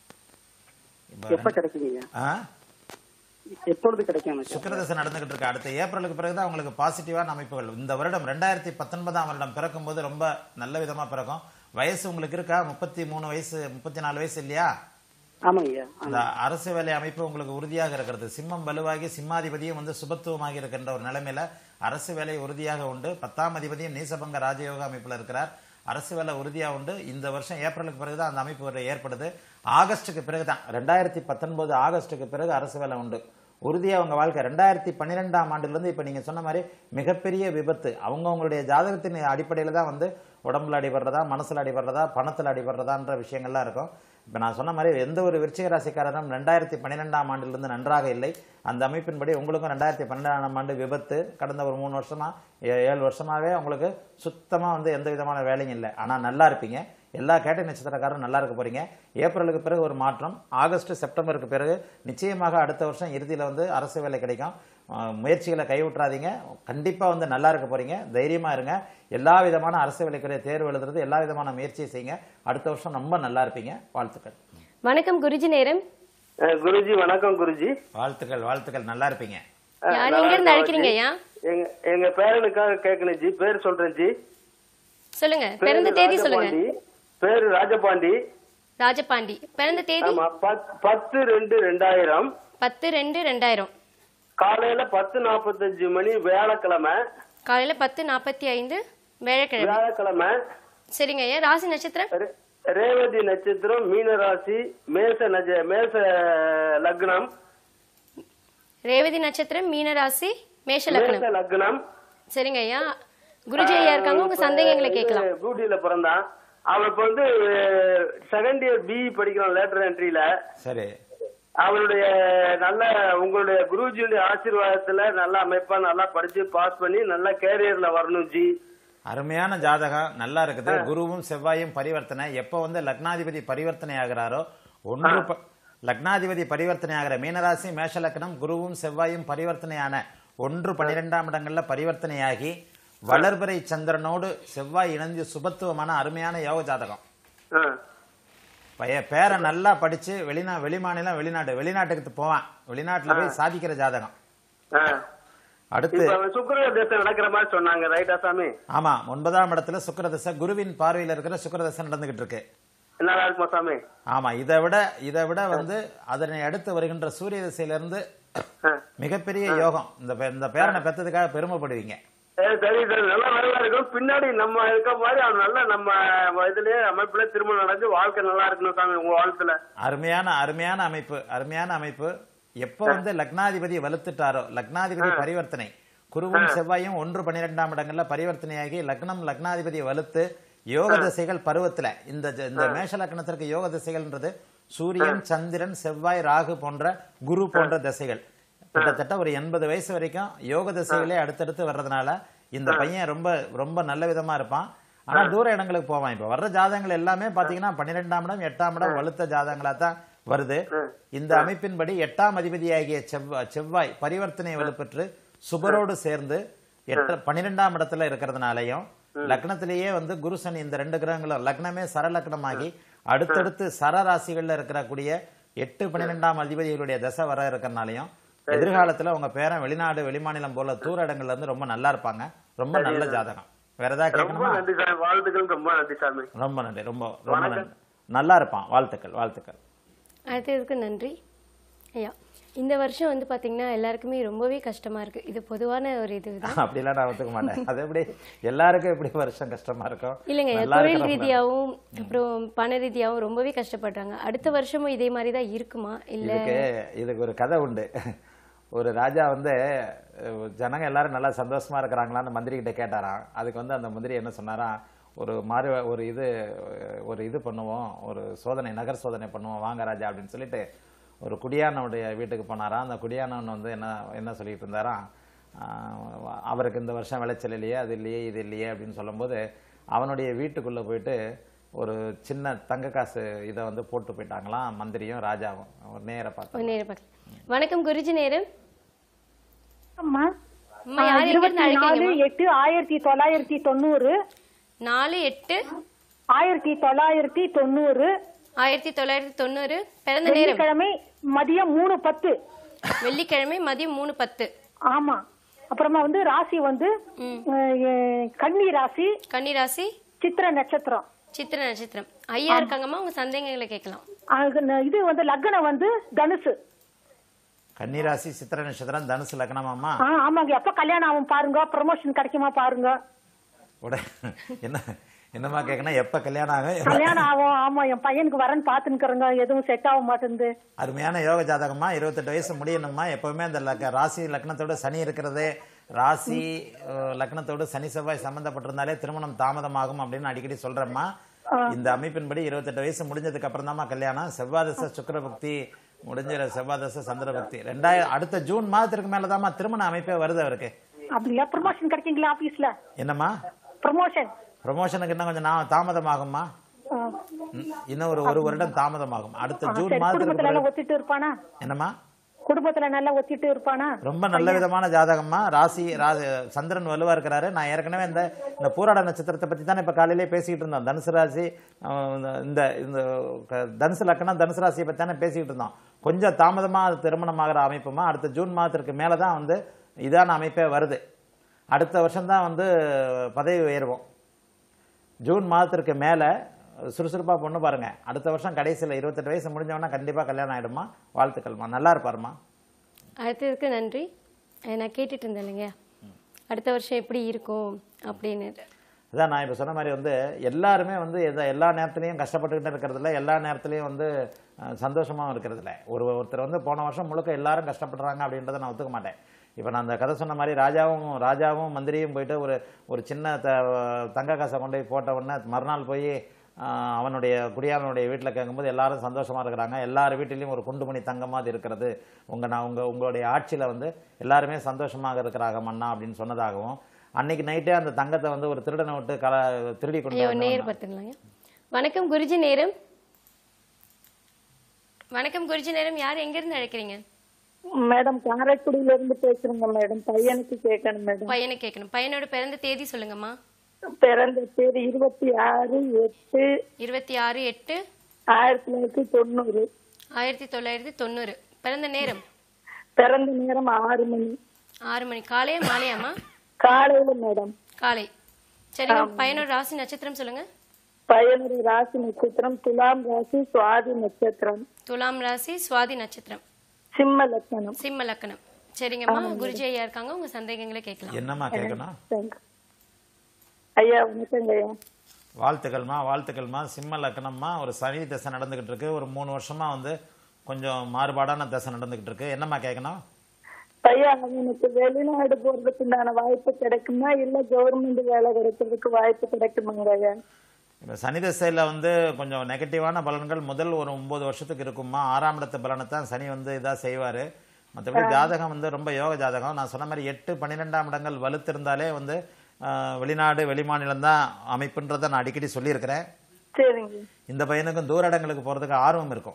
இப்ப எப்ப கிடைக்குங்க ஆ? எப்பொழுது கிடைக்கும் எனக்கு சுக்கிரதசை நடந்துகிட்டு இருக்கு அடுத்த ஏப்ரலுக்கு பிறகுதான் உங்களுக்கு பாசிட்டிவான அமைப்புகள் இந்த வருடம் ரெண்டாயிரத்தி பத்தொன்பதாம் வருடம் பிறக்கும் போது ரொம்ப நல்ல விதமா பிறக்கும் வயசு உங்களுக்கு இருக்கா முப்பத்தி மூணு வயசு முப்பத்தி நாலு வயசு இல்லையா ஆமாங்க அந்த அரசு வேலை அமைப்பு உங்களுக்கு உறுதியாக இருக்கிறது சிம்மம் வலுவாகி சிம்மாதிபதியும் வந்து சுபத்துவமாகி இருக்கின்ற ஒரு நிலைமையில அரசு வேலை உறுதியாக உண்டு பத்தாம் அதிபதியும் நீசபங்க ராஜயோக அமைப்புல இருக்கிறார் அரசு வேலை உறுதியா உண்டு இந்த வருஷம் ஏப்ரலுக்கு பிறகுதான் அந்த அமைப்பு ஒரு ஏற்படுது ஆகஸ்டுக்கு பிறகுதான் ரெண்டாயிரத்தி பத்தொன்பது ஆகஸ்டுக்கு பிறகு அரசு வேலை உண்டு உறுதியாக உங்கள் வாழ்க்கை ரெண்டாயிரத்தி பன்னிரெண்டாம் ஆண்டுலேருந்து இப்போ நீங்கள் சொன்ன மாதிரி மிகப்பெரிய விபத்து அவங்கவுங்களுடைய ஜாதகத்தின் அடிப்படையில் தான் வந்து உடம்புல அடிபடுறதா மனசில் அடிபடுறதா பணத்தில் அடிபடுறதான்ற விஷயங்கள்லாம் இருக்கும் இப்போ நான் சொன்ன மாதிரி எந்த ஒரு விருச்சிக ராசிக்காரரும் ரெண்டாயிரத்தி பன்னிரெண்டாம் ஆண்டிலிருந்து நன்றாக இல்லை அந்த அமைப்பின்படி உங்களுக்கும் ரெண்டாயிரத்தி பன்னெண்டாம் ஆண்டு விபத்து கடந்த ஒரு மூணு வருஷமா ஏ- ஏழு வருஷமாவே உங்களுக்கு சுத்தமாக வந்து எந்த விதமான வேலையும் இல்லை ஆனால் நல்லா இருப்பீங்க எல்லா கேட்ட நட்சத்திரக்காரரும் நல்லா இருக்க போறீங்க ஏப்ரலுக்கு பிறகு ஒரு மாற்றம் ஆகஸ்ட் செப்டம்பருக்கு பிறகு நிச்சயமாக அடுத்த வருஷம் இறுதியில் வந்து அரசு வேலை கிடைக்கும் அஹ் முயற்சிகளை கைவிட்றாதீங்க கண்டிப்பாக வந்து நல்லா இருக்க போறீங்க தைரியமாக இருங்க எல்லா விதமான அரசு வேலைக்குரிய தேர்வு எழுதுறது எல்லா விதமான முயற்சியை செய்யுங்க அடுத்த வருஷம் ரொம்ப நல்லா இருப்பீங்க வாழ்த்துக்கள் வணக்கம் குருஜி நேரம் அஹ் குருஜி வணக்கம் குருஜி வாழ்த்துக்கள் வாழ்த்துக்கள் நல்லா இருப்பீங்க அஹ் யார் நல்லா எங்க இருந்து இருக்கேன் அழைக்கிறீங்க ஜி. ஐயா எங்க எங்க பேரனுக்காக கேட்கணும் ஜி பேர் சொல்றேன் ஜி சொல்லுங்க பேரு பிறந்த தேதி சொல்லுங்க ராஜபாண்டி. பேரு ராஜபாண்டி ராஜபாண்டி பிறந்த தேதி ஆமா பத்- பத்து ரெண்டு ரெண்டாயிரம் பத்து ரெண்டு ரெண்டாயிரம் காலையில பத்து நாற்பத்தஞ்சு மணி வியாழக்கிழமை காலையில பத்து நாற்பத்தி ஐந்து வேலைக்கிழமை வியாழக்கிழமை சரிங்க ஐயா ராசி நட்சத்திரம் ரே- ரேவதி நட்சத்திரம் மீன ராசி மேச நஜ மேச லக்னம் ரேவதி நட்சத்திரம் மீன ராசி மேஷ லக்னம் மேச லக்னம் சரிங்க ஐயா குருஜி ஐயா இருக்காங்க உங்க சந்தேகங்களை கேட்கலாம் பியூட்டியில பிறந்தான் அவன் இப்ப வந்து செகண்ட் இயர் பிஇ படிக்கிறான் லேட்டர் என்ட்ரியில சரி அவருடைய நல்ல உங்களுடைய குருஜியுடைய ஆசீர்வாதத்துல நல்ல அமைப்பா நல்லா படிச்சு பாஸ் பண்ணி நல்ல கேரியர்ல வரணும் ஜி அருமையான ஜாதகம் நல்லா இருக்குது குருவும் செவ்வாயும் பரிவர்த்தனை எப்போ வந்து லக்னாதிபதி பரிவர்த்தனை ஆகிறாரோ ஒன்று ப- லக்னாதிபதி பரிவர்த்தனை ஆகிற மீனராசி மேஷ லக்னம் குருவும் செவ்வாயும் பரிவர்த்தனையான ஒன்று பன்னிரெண்டாம் இடங்கள்ல பரிவர்த்தனையாகி வளர்பிறை சந்திரனோடு செவ்வாய் இணைந்து சுபத்துவமான அருமையான யோக ஜாதகம் ஆ. பைய பேரை நல்லா படிச்சு வெளிநா வெளிமாநிலம் வெளிநாடு வெளிநாட்டுக்கு போவான் வெளிநாட்டுல போய் சாதிக்கிற ஜாதகம் ஆ. அடுத்து இப்ப அவன் சுக்கிர தேசம் நடக்கிற மாதிரி சொன்னாங்க ரைட்டா சாமி ஆமா ஒன்பதாம் இடத்துல சுக்கிரதசை குருவின் பார்வையில் இருக்கிற சுக்கிரதசை நடந்துகிட்டு இருக்கு நல்லா இருக்குமா சாமி ஆமா இதை விட இதை விட வந்து அதனை அடுத்து வருகின்ற சூரிய திசையிலிருந்து ஆ. மிகப்பெரிய யோகம் இந்த பே- இந்த பேரனை பெற்றதுக்காக பெருமைப்படுவீங்க ஏ, சரி சரி நல்லா நல்லா இருக்கும் பின்னாடி நம்ம இருக்க மாதிரி அவன் நல்லா நம்ம இதுலயே அமைப்புல திருமணம் நடந்து வாழ்க்கை நல்லா இருக்கணும் சாமி உங்க வாழ்த்துல அருமையான அருமையான அமைப்பு அருமையான அமைப்பு எப்போ வந்து லக்னாதிபதி வலுத்துட்டாரோ லக்னாதிபதி பரிவர்த்தனை குருவும் செவ்வாயும் ஒன்று பன்னிரெண்டாம் இடங்கள்ல பரிவர்த்தனையாகி லக்னம் லக்னாதிபதி வலுத்து யோக திசைகள் பருவத்துல இந்த ஜ- இந்த மேஷ லக்னத்திற்கு யோக திசைகள்ன்றது சூரியன் சந்திரன் செவ்வாய் ராகு போன்ற குரு போன்ற திசைகள் கிட்டத்தட்ட ஒரு எண்பது வயசு வரைக்கும் யோக திசைகளே அடுத்தடுத்து வர்றதுனால இந்த பையன் ரொம்ப ரொம்ப நல்ல விதமா இருப்பான் ஆனா தூர இடங்களுக்கு போவான் இப்ப வர்ற ஜாதகங்கள் எல்லாமே பாத்தீங்கன்னா பன்னிரெண்டாம் இடம் எட்டாம் இடம் வலுத்த ஜாதகங்களா தான் வருது இந்த அமைப்பின்படி எட்டாம் அதிபதியாகிய செவ்வாய் செவ்வாய் பரிவர்த்தனை வலுப்பெற்று சுபரோடு சேர்ந்து எட்ட பன்னிரெண்டாம் இடத்துல இருக்கிறதுனாலையும் லக்னத்திலேயே வந்து குரு சனி இந்த ரெண்டு கிரகங்களும் லக்னமே சரலக்னமாகி அடுத்தடுத்து சர ராசிகள்ல இருக்கக்கூடிய எட்டு பன்னிரெண்டாம் அதிபதிகளுடைய தசை வர இருக்கறனாலையும் எதிர்காலத்துல உங்க பேரன் வெளிநாடு வெளிமாநிலம் போல தூர இடங்கள்ல இருந்து ரொம்ப நல்லா இருப்பாங்க ரொம்ப நல்ல ஜாதகம் வேற ஏதாவது ரொம்ப கேட்கணுமா நன்றி சாமி வாழ்த்துக்கள் ரொம்ப நன்றி சாமி ரொம்ப நன்றி ரொம்ப ரொம்ப நன்றி நல்லா இருப்பான் வாழ்த்துக்கள் வாழ்த்துக்கள் அடுத்ததுக்கு நன்றி ஐயா இந்த வருஷம் வந்து பாத்தீங்கன்னா எல்லாருக்குமே ரொம்பவே கஷ்டமா இருக்கு இது பொதுவான ஒரு இதுதான் அப்படிலாம் நான் ஒத்துக்க மாட்டேன் அது எப்படி எல்லாருக்கும் எப்படி வருஷம் கஷ்டமா இருக்கும் இல்லைங்க ஐயா, நல்லா தொழில் இருக்கிறவங்க- ரீதியாவும் அப்புறம் பண ரீதியாவும் ரொம்பவே கஷ்டப்படுறாங்க அடுத்த வருஷமும் இதே மாதிரி தான் இருக்குமா இல்ல இதுக்கு இதுக்கு ஒரு கதை உண்டு ஒரு ராஜா வந்து அஹ், ஜனங்க எல்லாரும் நல்லா சந்தோஷமா இருக்கிறாங்களான்னு மந்திரி கிட்ட கேட்டாராம் அதுக்கு வந்து அந்த மந்திரி என்ன சொன்னாராம் ஒரு மாறு ஒரு இது அஹ், ஒரு இது பண்ணுவோம் ஒரு சோதனை நகர் சோதனை பண்ணுவோம் வாங்க ராஜா அப்படின்னு சொல்லிட்டு ஒரு குடியானவுடைய வீட்டுக்கு போனாராம் அந்த குடியானவன் வந்து என்ன என்ன சொல்லிட்டு இருந்தாராம் ஆஹ், அவருக்கு இந்த வருஷம் விளைச்சல் இல்லையே அது இல்லையே இது இல்லையே அப்படின்னு சொல்லும்போது அவனுடைய வீட்டுக்குள்ள போயிட்டு ஒரு சின்ன தங்க காசு இதை வந்து போட்டு போயிட்டாங்களாம் மந்திரியும் ராஜாவும் ஒரு நேர பார்த்து ஒரு நேரம் பார்க்கலாம் வணக்கம் குருஜி நேரம் அம்மா அம்மா யார் எங்க இருபத்தி இருந்து நாலு அழைக்கிறீங்கம்மா எட்டு ஆயிரத்தி தொள்ளாயிரத்தி தொண்ணூறு நாலு எட்டு ஆயிரத்தி தொள்ளாயிரத்தி தொண்ணூறு ஆயிரத்தி தொள்ளாயிரத்தி தொண்ணூறு பிறந்த நேரம் வெள்ளிக்கிழமை மதியம் மூணு பத்து வெள்ளிக்கிழமை மதியம் மூணு பத்து ஆமா அப்புறமா வந்து ராசி வந்து ம். அஹ், கன்னி ராசி கன்னிராசி சித்திர நட்சத்திரம் சித்திர நட்சத்திரம் ஐயா இருக்காங்கம்மா உங்க சந்தேகங்களை கேட்கலாம் அது ந- இது வந்து லக்னம் வந்து தனுசு கன்னிராசி சித்திர நட்சத்திரம் தனுசு லக்னமாம்மா ஆ, ஆமாங்க எப்ப கல்யாணம் ஆகும் பாருங்க ப்ரமோஷன் கிடைக்குமா பாருங்க உட என்ன என்னம்மா கேட்கணும் எப்ப கல்யாணம் ஆகும் கல்யாணம் ஆகும் ஆமா என் பையனுக்கு வரேன்னு பாத்துனுக்குறேங்க எதுவும் செட் ஆக மாட்டேங்குது அருமையான யோக ஜாதகமா இருபத்தெட்டு வயசு முடியணுமா எப்பவுமே அந்த லக்க ராசி லக்னத்தோட சனி இருக்கிறது ராசி அஹ், லக்னத்தோடு சனி செவ்வாய் சம்பந்தப்பட்டிருந்தாலே திருமணம் தாமதமாகும் அப்படின்னு அடிக்கடி சொல்றேம்மா இந்த அமைப்பின்படி இருபத்தெட்டு வயசு முடிஞ்சதுக்கு அப்புறம் தாம்மா கல்யாணம் செவ்வாதச சுக்கிர பக்தி முடிஞ்ச செவ்வாதச சந்திர பக்தி ரெண்டாயிரம் அடுத்த ஜூன் மாதத்திற்கு மேலதாம்மா திருமண அமைப்பே வருது அவருக்கு அப்படியா ப்ரமோஷன் கிடைக்குங்களா ஆபீஸ்ல என்னம்மா ப்ரமோஷன் ப்ரொமோஷனுக்கு இன்னும் கொஞ்சம் நா- தாமதமாகும்மா ம், இன்னும் ஒரு ஒரு வருடம் தாமதமாகும் அடுத்த ஜூன் சரி மாதத்துக்கு குடும்பத்துல எல்லாம் பிறகு- ஒத்திட்டு இருப்பானா என்னம்மா குடும்பத்துல நல்லா ஒத்திட்டு இருப்பானா ரொம்ப நல்ல விதமான ஜாதகம்மா ராசி ராசி சந்திரன் வலுவா இருக்கிறாரு நான் ஏற்கனவே இந்த இந்த பூராட நட்சத்திரத்தை பத்தி தானே இப்ப காலையிலே பேசிக்கிட்டு இருந்தோம் தனுசு ராசி அஹ், இந்த இந்த க- தனுசு லக்கணம் தனுசு ராசியை பத்தி தானே பேசிக்கிட்டு இருந்தோம் கொஞ்சம் தாமதமா அது திருமணமாகிற அமைப்புமா அடுத்த ஜூன் மாதத்திற்கு மேல தான் வந்து இதான அமைப்பே வருது அடுத்த வருஷம் தான் வந்து பதவி உயர்வோம் ஜூன் மாதத்திற்கு மேல சுறுசுறுப்பா பொண்ணு பாருங்க அடுத்த வருஷம் கடைசியில் இருபத்தெட்டு வயசு முடிஞ்சவொடனே கண்டிப்பா கல்யாணம் ஆயிடுமா வாழ்த்துக்கள்மா நல்லா இருப்பாருமா அடுத்ததுக்கு நன்றி அஹ் நான் கேட்டுட்டு இருந்தேன் இல்லைங்க அடுத்த வருஷம் எப்படி இருக்கும் அப்படின்னு அதான் நான் இப்போ சொன்ன மாதிரி வந்து எல்லாருமே வந்து எத எல்லா நேரத்துலையும் கஷ்டப்பட்டுக்கிட்டு இருக்கிறதில்ல எல்லா நேரத்துலையும் வந்து அஹ், சந்தோஷமாவும் இருக்கிறதில்ல ஒரு ஒருத்தர் வந்து போன வருஷம் முழுக்க எல்லாரும் கஷ்டப்படுறாங்க அப்படின்றத நான் ஒத்துக்க மாட்டேன் இப்போ நான் அந்த கதை சொன்ன மாதிரி ராஜாவும் ராஜாவும் மந்திரியும் போயிட்டு ஒரு ஒரு சின்ன த தங்க காசை கொண்டு போய் போட்ட உடனே மறுநாள் போய் ஆஹ், அவனுடைய குடியாரனுடைய வீட்டில் கேட்கும்போது எல்லாரும் சந்தோஷமா இருக்கிறாங்க எல்லார் வீட்டிலையும் ஒரு குண்டுமணி தங்கமாக இருக்கிறது உங்க நான் உங்க உங்களுடைய ஆட்சியில் வந்து எல்லாருமே சந்தோஷமாக இருக்கிறாங்க மன்னா அப்படின்னு சொன்னதாகவும் அன்னைக்கு நைட்டே அந்த தங்கத்தை வந்து ஒரு திருடனை விட்டு கல திருடி கொண்டு ஐயோ வந்தவன் நேர் தான். பார்த்துக்கலாங்க வணக்கம் குருஜி நேரம் வணக்கம் குருஜி நேரம் யார் எங்கிருந்து அழைக்கிறீங்க மேடம் காரைக்குடியில இருந்து பேசுறேங்க மேடம் பையனுக்கு கேட்கணும் மேடம் பையனை கேட்கணும் பையனோட பிறந்த தேதி சொல்லுங்கம்மா பிறந்த பேர் இருபத்தி ஆறு எட்டு இருபத்தி ஆறு எட்டு ஆயிரத்தி தொள்ளாயிரத்தி தொண்ணூறு ஆயிரத்தி தொள்ளாயிரத்தி தொண்ணூறு பிறந்த நேரம் பிறந்த நேரம் ஆறு மணி ஆறு மணி காலையா மாலையாம்மா காலையில மேடம் காலை சரிங்க பையனோட ராசி நட்சத்திரம் சொல்லுங்க பையனுடைய ராசி நட்சத்திரம் துலாம் ராசி சுவாதி நட்சத்திரம் துலாம் ராசி சுவாதி நட்சத்திரம் சிம்ம லக்னம் சிம்ம லக்கணம் சரிங்கம்மா குருஜி ஐயா இருக்காங்க உங்க சந்தேகங்களை கேட்கலாம் என்னம்மா கேட்கணும் Thank you. ஐயா வணக்கங்க ஐயா வாழ்த்துக்கள்மா வாழ்த்துக்கள்மா சிம்ம லக்னம்மா ஒரு சனி தசை நடந்துகிட்டு இருக்கு ஒரு மூணு வருஷமா வந்து கொஞ்சம் மாறுபாடான தசை நடந்துகிட்டு இருக்கு என்னம்மா கேட்கணும் பையன் அவனுக்கு வெளிநாடு போறதுக்கு உண்டான வாய்ப்பு கிடைக்குமா இல்ல கவர்மெண்ட் வேலை கிடைக்கிறதுக்கு வாய்ப்பு கிடைக்குமாங்க ஐயா இப்போ சனி தசையில் வந்து கொஞ்சம் நெகட்டிவான பலன்கள் முதல் ஒரு ஒன்பது வருஷத்துக்கு இருக்குமா ஆறாம் இடத்து பலனை தான் சனி வந்து இதாக செய்வார் மற்றபடி ஜாதகம் வந்து ரொம்ப யோக ஜாதகம் நான் சொன்ன மாதிரி எட்டு பன்னிரெண்டாம் இடங்கள் வலுத்திருந்தாலே வந்து ஆஹ், வெளிநாடு வெளிமாநிலம் தான் அமைப்புன்றதை நான் அடிக்கடி சொல்லியிருக்கிறேன் சரிங்க இந்த பையனுக்கும் தூர இடங்களுக்கு போகிறதுக்கு ஆர்வம் இருக்கும்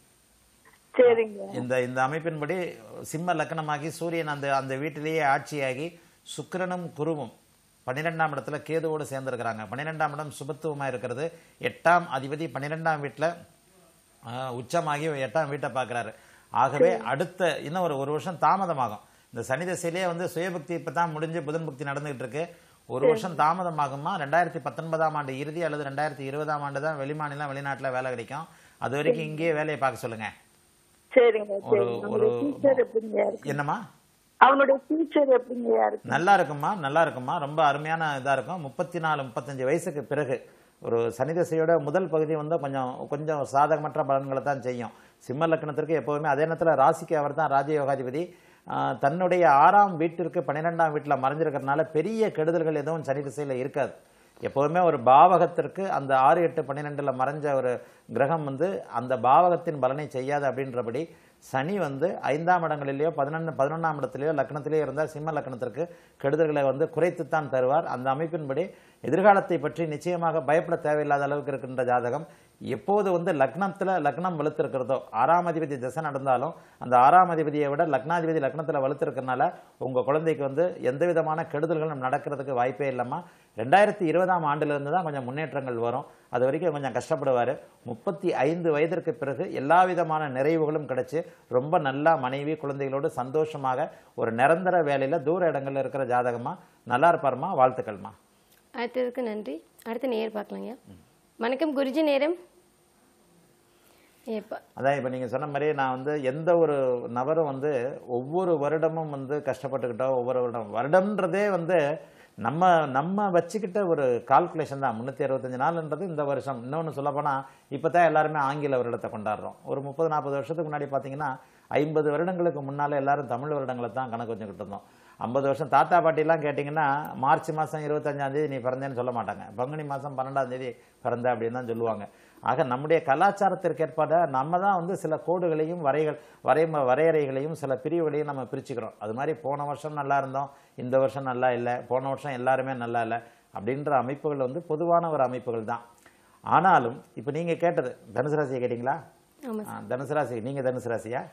சரிங்க இந்த இந்த அமைப்பின்படி சிம்ம லக்னமாகி சூரியன் அந்த அந்த வீட்டிலேயே ஆட்சியாகி சுக்கிரனும் குருவும் பன்னிரெண்டாம் இடத்துல கேதுவோடு சேர்ந்திருக்கிறாங்க பன்னிரெண்டாம் இடம் சுபத்துவமா இருக்கிறது எட்டாம் அதிபதி பன்னிரெண்டாம் வீட்டில் உச்சமாகி எட்டாம் வீட்டை பார்க்குறாரு ஆகவே அடுத்த இன்னும் ஒரு ஒரு வருஷம் தாமதமாகும் இந்த சனி தசையிலே வந்து சுயபக்தி இப்போ தான் முடிஞ்சு புதன் பக்தி நடந்துகிட்டு இருக்கு ஒரு வருஷம் தாமதமாகுமா ரெண்டாயிரத்தி பத்தொன்பதாம் ஆண்டு இறுதி அல்லது ரெண்டாயிரத்தி இருபதாம் ஆண்டு தான் வெளிமாநிலம் வெளிநாட்டில் வேலை கிடைக்கும் அது வரைக்கும் இங்கேயே வேலையை பார்க்க சொல்லுங்க சரிங்க ஒரு சரிங்க ஒரு அவனுடைய ஃபியூச்சர் எப்படிங்க இருக்கு என்னம்மா அவனுடைய ஃபியூச்சர் எப்படிங்க இருக்கு நல்லா இருக்குமா நல்லா இருக்குமா ரொம்ப அருமையான இதா இருக்கும் முப்பத்தி நாலு முப்பத்தஞ்சு வயசுக்கு பிறகு ஒரு சனி திசையோட முதல் பகுதி வந்து கொஞ்சம் கொஞ்சம் சாதகமற்ற பலன்களை தான் செய்யும் சிம்ம லக்னத்திற்கு எப்போவுமே அதே நேரத்தில் ராசிக்கு அவர் தான் ராஜயோகாதிபதி ஆஹ், தன்னுடைய ஆறாம் வீட்டிற்கு பன்னிரெண்டாம் வீட்டில் மறைஞ்சிருக்கிறதுனால பெரிய கெடுதல்கள் எதுவும் சனி திசையில் இருக்காது எப்போவுமே ஒரு பாவகத்திற்கு அந்த ஆறு எட்டு பன்னிரெண்டில் மறைஞ்ச ஒரு கிரகம் வந்து அந்த பாவகத்தின் பலனை செய்யாது அப்படின்றபடி சனி வந்து ஐந்தாம் இடங்களிலேயோ பதினொன்று பதினொன்றாம் இடத்துலையோ லக்னத்திலேயோ இருந்தால் சிம்ம லக்னத்திற்கு கெடுதல்களை வந்து குறைத்துத்தான் தருவார் அந்த அமைப்பின்படி எதிர்காலத்தை பற்றி நிச்சயமாக பயப்பட தேவையில்லாத அளவுக்கு இருக்கின்ற ஜாதகம் எப்போது வந்து லக்னத்தில் லக்னம் வலுத்திருக்கிறதோ ஆறாம் அதிபதி திசை நடந்தாலும் அந்த ஆறாம் அதிபதியை விட லக்னாதிபதி லக்னத்தில் வலுத்திருக்கிறனால உங்கள் குழந்தைக்கு வந்து எந்த விதமான கெடுதல்களும் நடக்கிறதுக்கு வாய்ப்பே இல்லைம்மா ரெண்டாயிரத்தி இருபதாம் ஆண்டிலிருந்து தான் கொஞ்சம் முன்னேற்றங்கள் வரும் அது வரைக்கும் கொஞ்சம் கஷ்டப்படுவார் முப்பத்தி ஐந்து வயதிற்கு பிறகு எல்லா விதமான நிறைவுகளும் கிடைச்சு ரொம்ப நல்லா மனைவி குழந்தைகளோடு சந்தோஷமாக ஒரு நிரந்தர வேலையில் தூர இடங்கள்ல இருக்கிற ஜாதகமா நல்லா இருப்பாருமா வாழ்த்துக்கள்மா அடுத்ததுக்கு நன்றி அடுத்து நேர் பார்க்கலாங்க வணக்கம் குருஜி நேரம் ஏப்பா அதான் இப்போ நீங்கள் சொன்ன மாதிரி நான் வந்து எந்த ஒரு நபரும் வந்து ஒவ்வொரு வருடமும் வந்து கஷ்டப்பட்டுக்கிட்டோ ஒவ்வொரு வருடம் வருடம்ன்றதே வந்து நம்ம நம்ம வச்சுக்கிட்ட ஒரு கால்குலேஷன் தான் முந்நூற்றி அறுபத்தஞ்சு நாள்ன்றது இந்த வருஷம் இன்னொன்று சொல்லப்போனால் இப்போ தான் எல்லாருமே ஆங்கில வருடத்தை கொண்டாடுறோம் ஒரு முப்பது நாற்பது வருஷத்துக்கு முன்னாடி பார்த்தீங்கன்னா ஐம்பது வருடங்களுக்கு முன்னால் எல்லாரும் தமிழ் வருடங்களை தான் கணக்கு வச்சுக்கிட்டு இருந்தோம் ஐம்பது வருஷம் தாத்தா பாட்டிலாம் கேட்டிங்கன்னா மார்ச் மாதம் இருபத்தஞ்சாம் தேதி நீ பிறந்தேன்னு சொல்ல மாட்டாங்க பங்குனி மாதம் பன்னெண்டாம் தேதி பிறந்த அப்படின்னு தான் சொல்லுவாங்க ஆக நம்முடைய கலாச்சாரத்திற்கேற்பாட நம்ம தான் வந்து சில கோடுகளையும் வரைகள் வரை வரையறைகளையும் சில பிரிவுகளையும் நம்ம பிரிச்சுக்கிறோம் அது மாதிரி போன வருஷம் நல்லா இருந்தோம் இந்த வருஷம் நல்லா இல்லை போன வருஷம் எல்லாருமே நல்லா இல்லை அப்படின்ற அமைப்புகள் வந்து பொதுவான ஒரு அமைப்புகள் தான் ஆனாலும் இப்போ நீங்கள் கேட்டது தனுசு ராசியை கேட்டிங்களா ஆமாம் ஆ, தனுசு ராசி நீங்கள் தனுசு ராசியா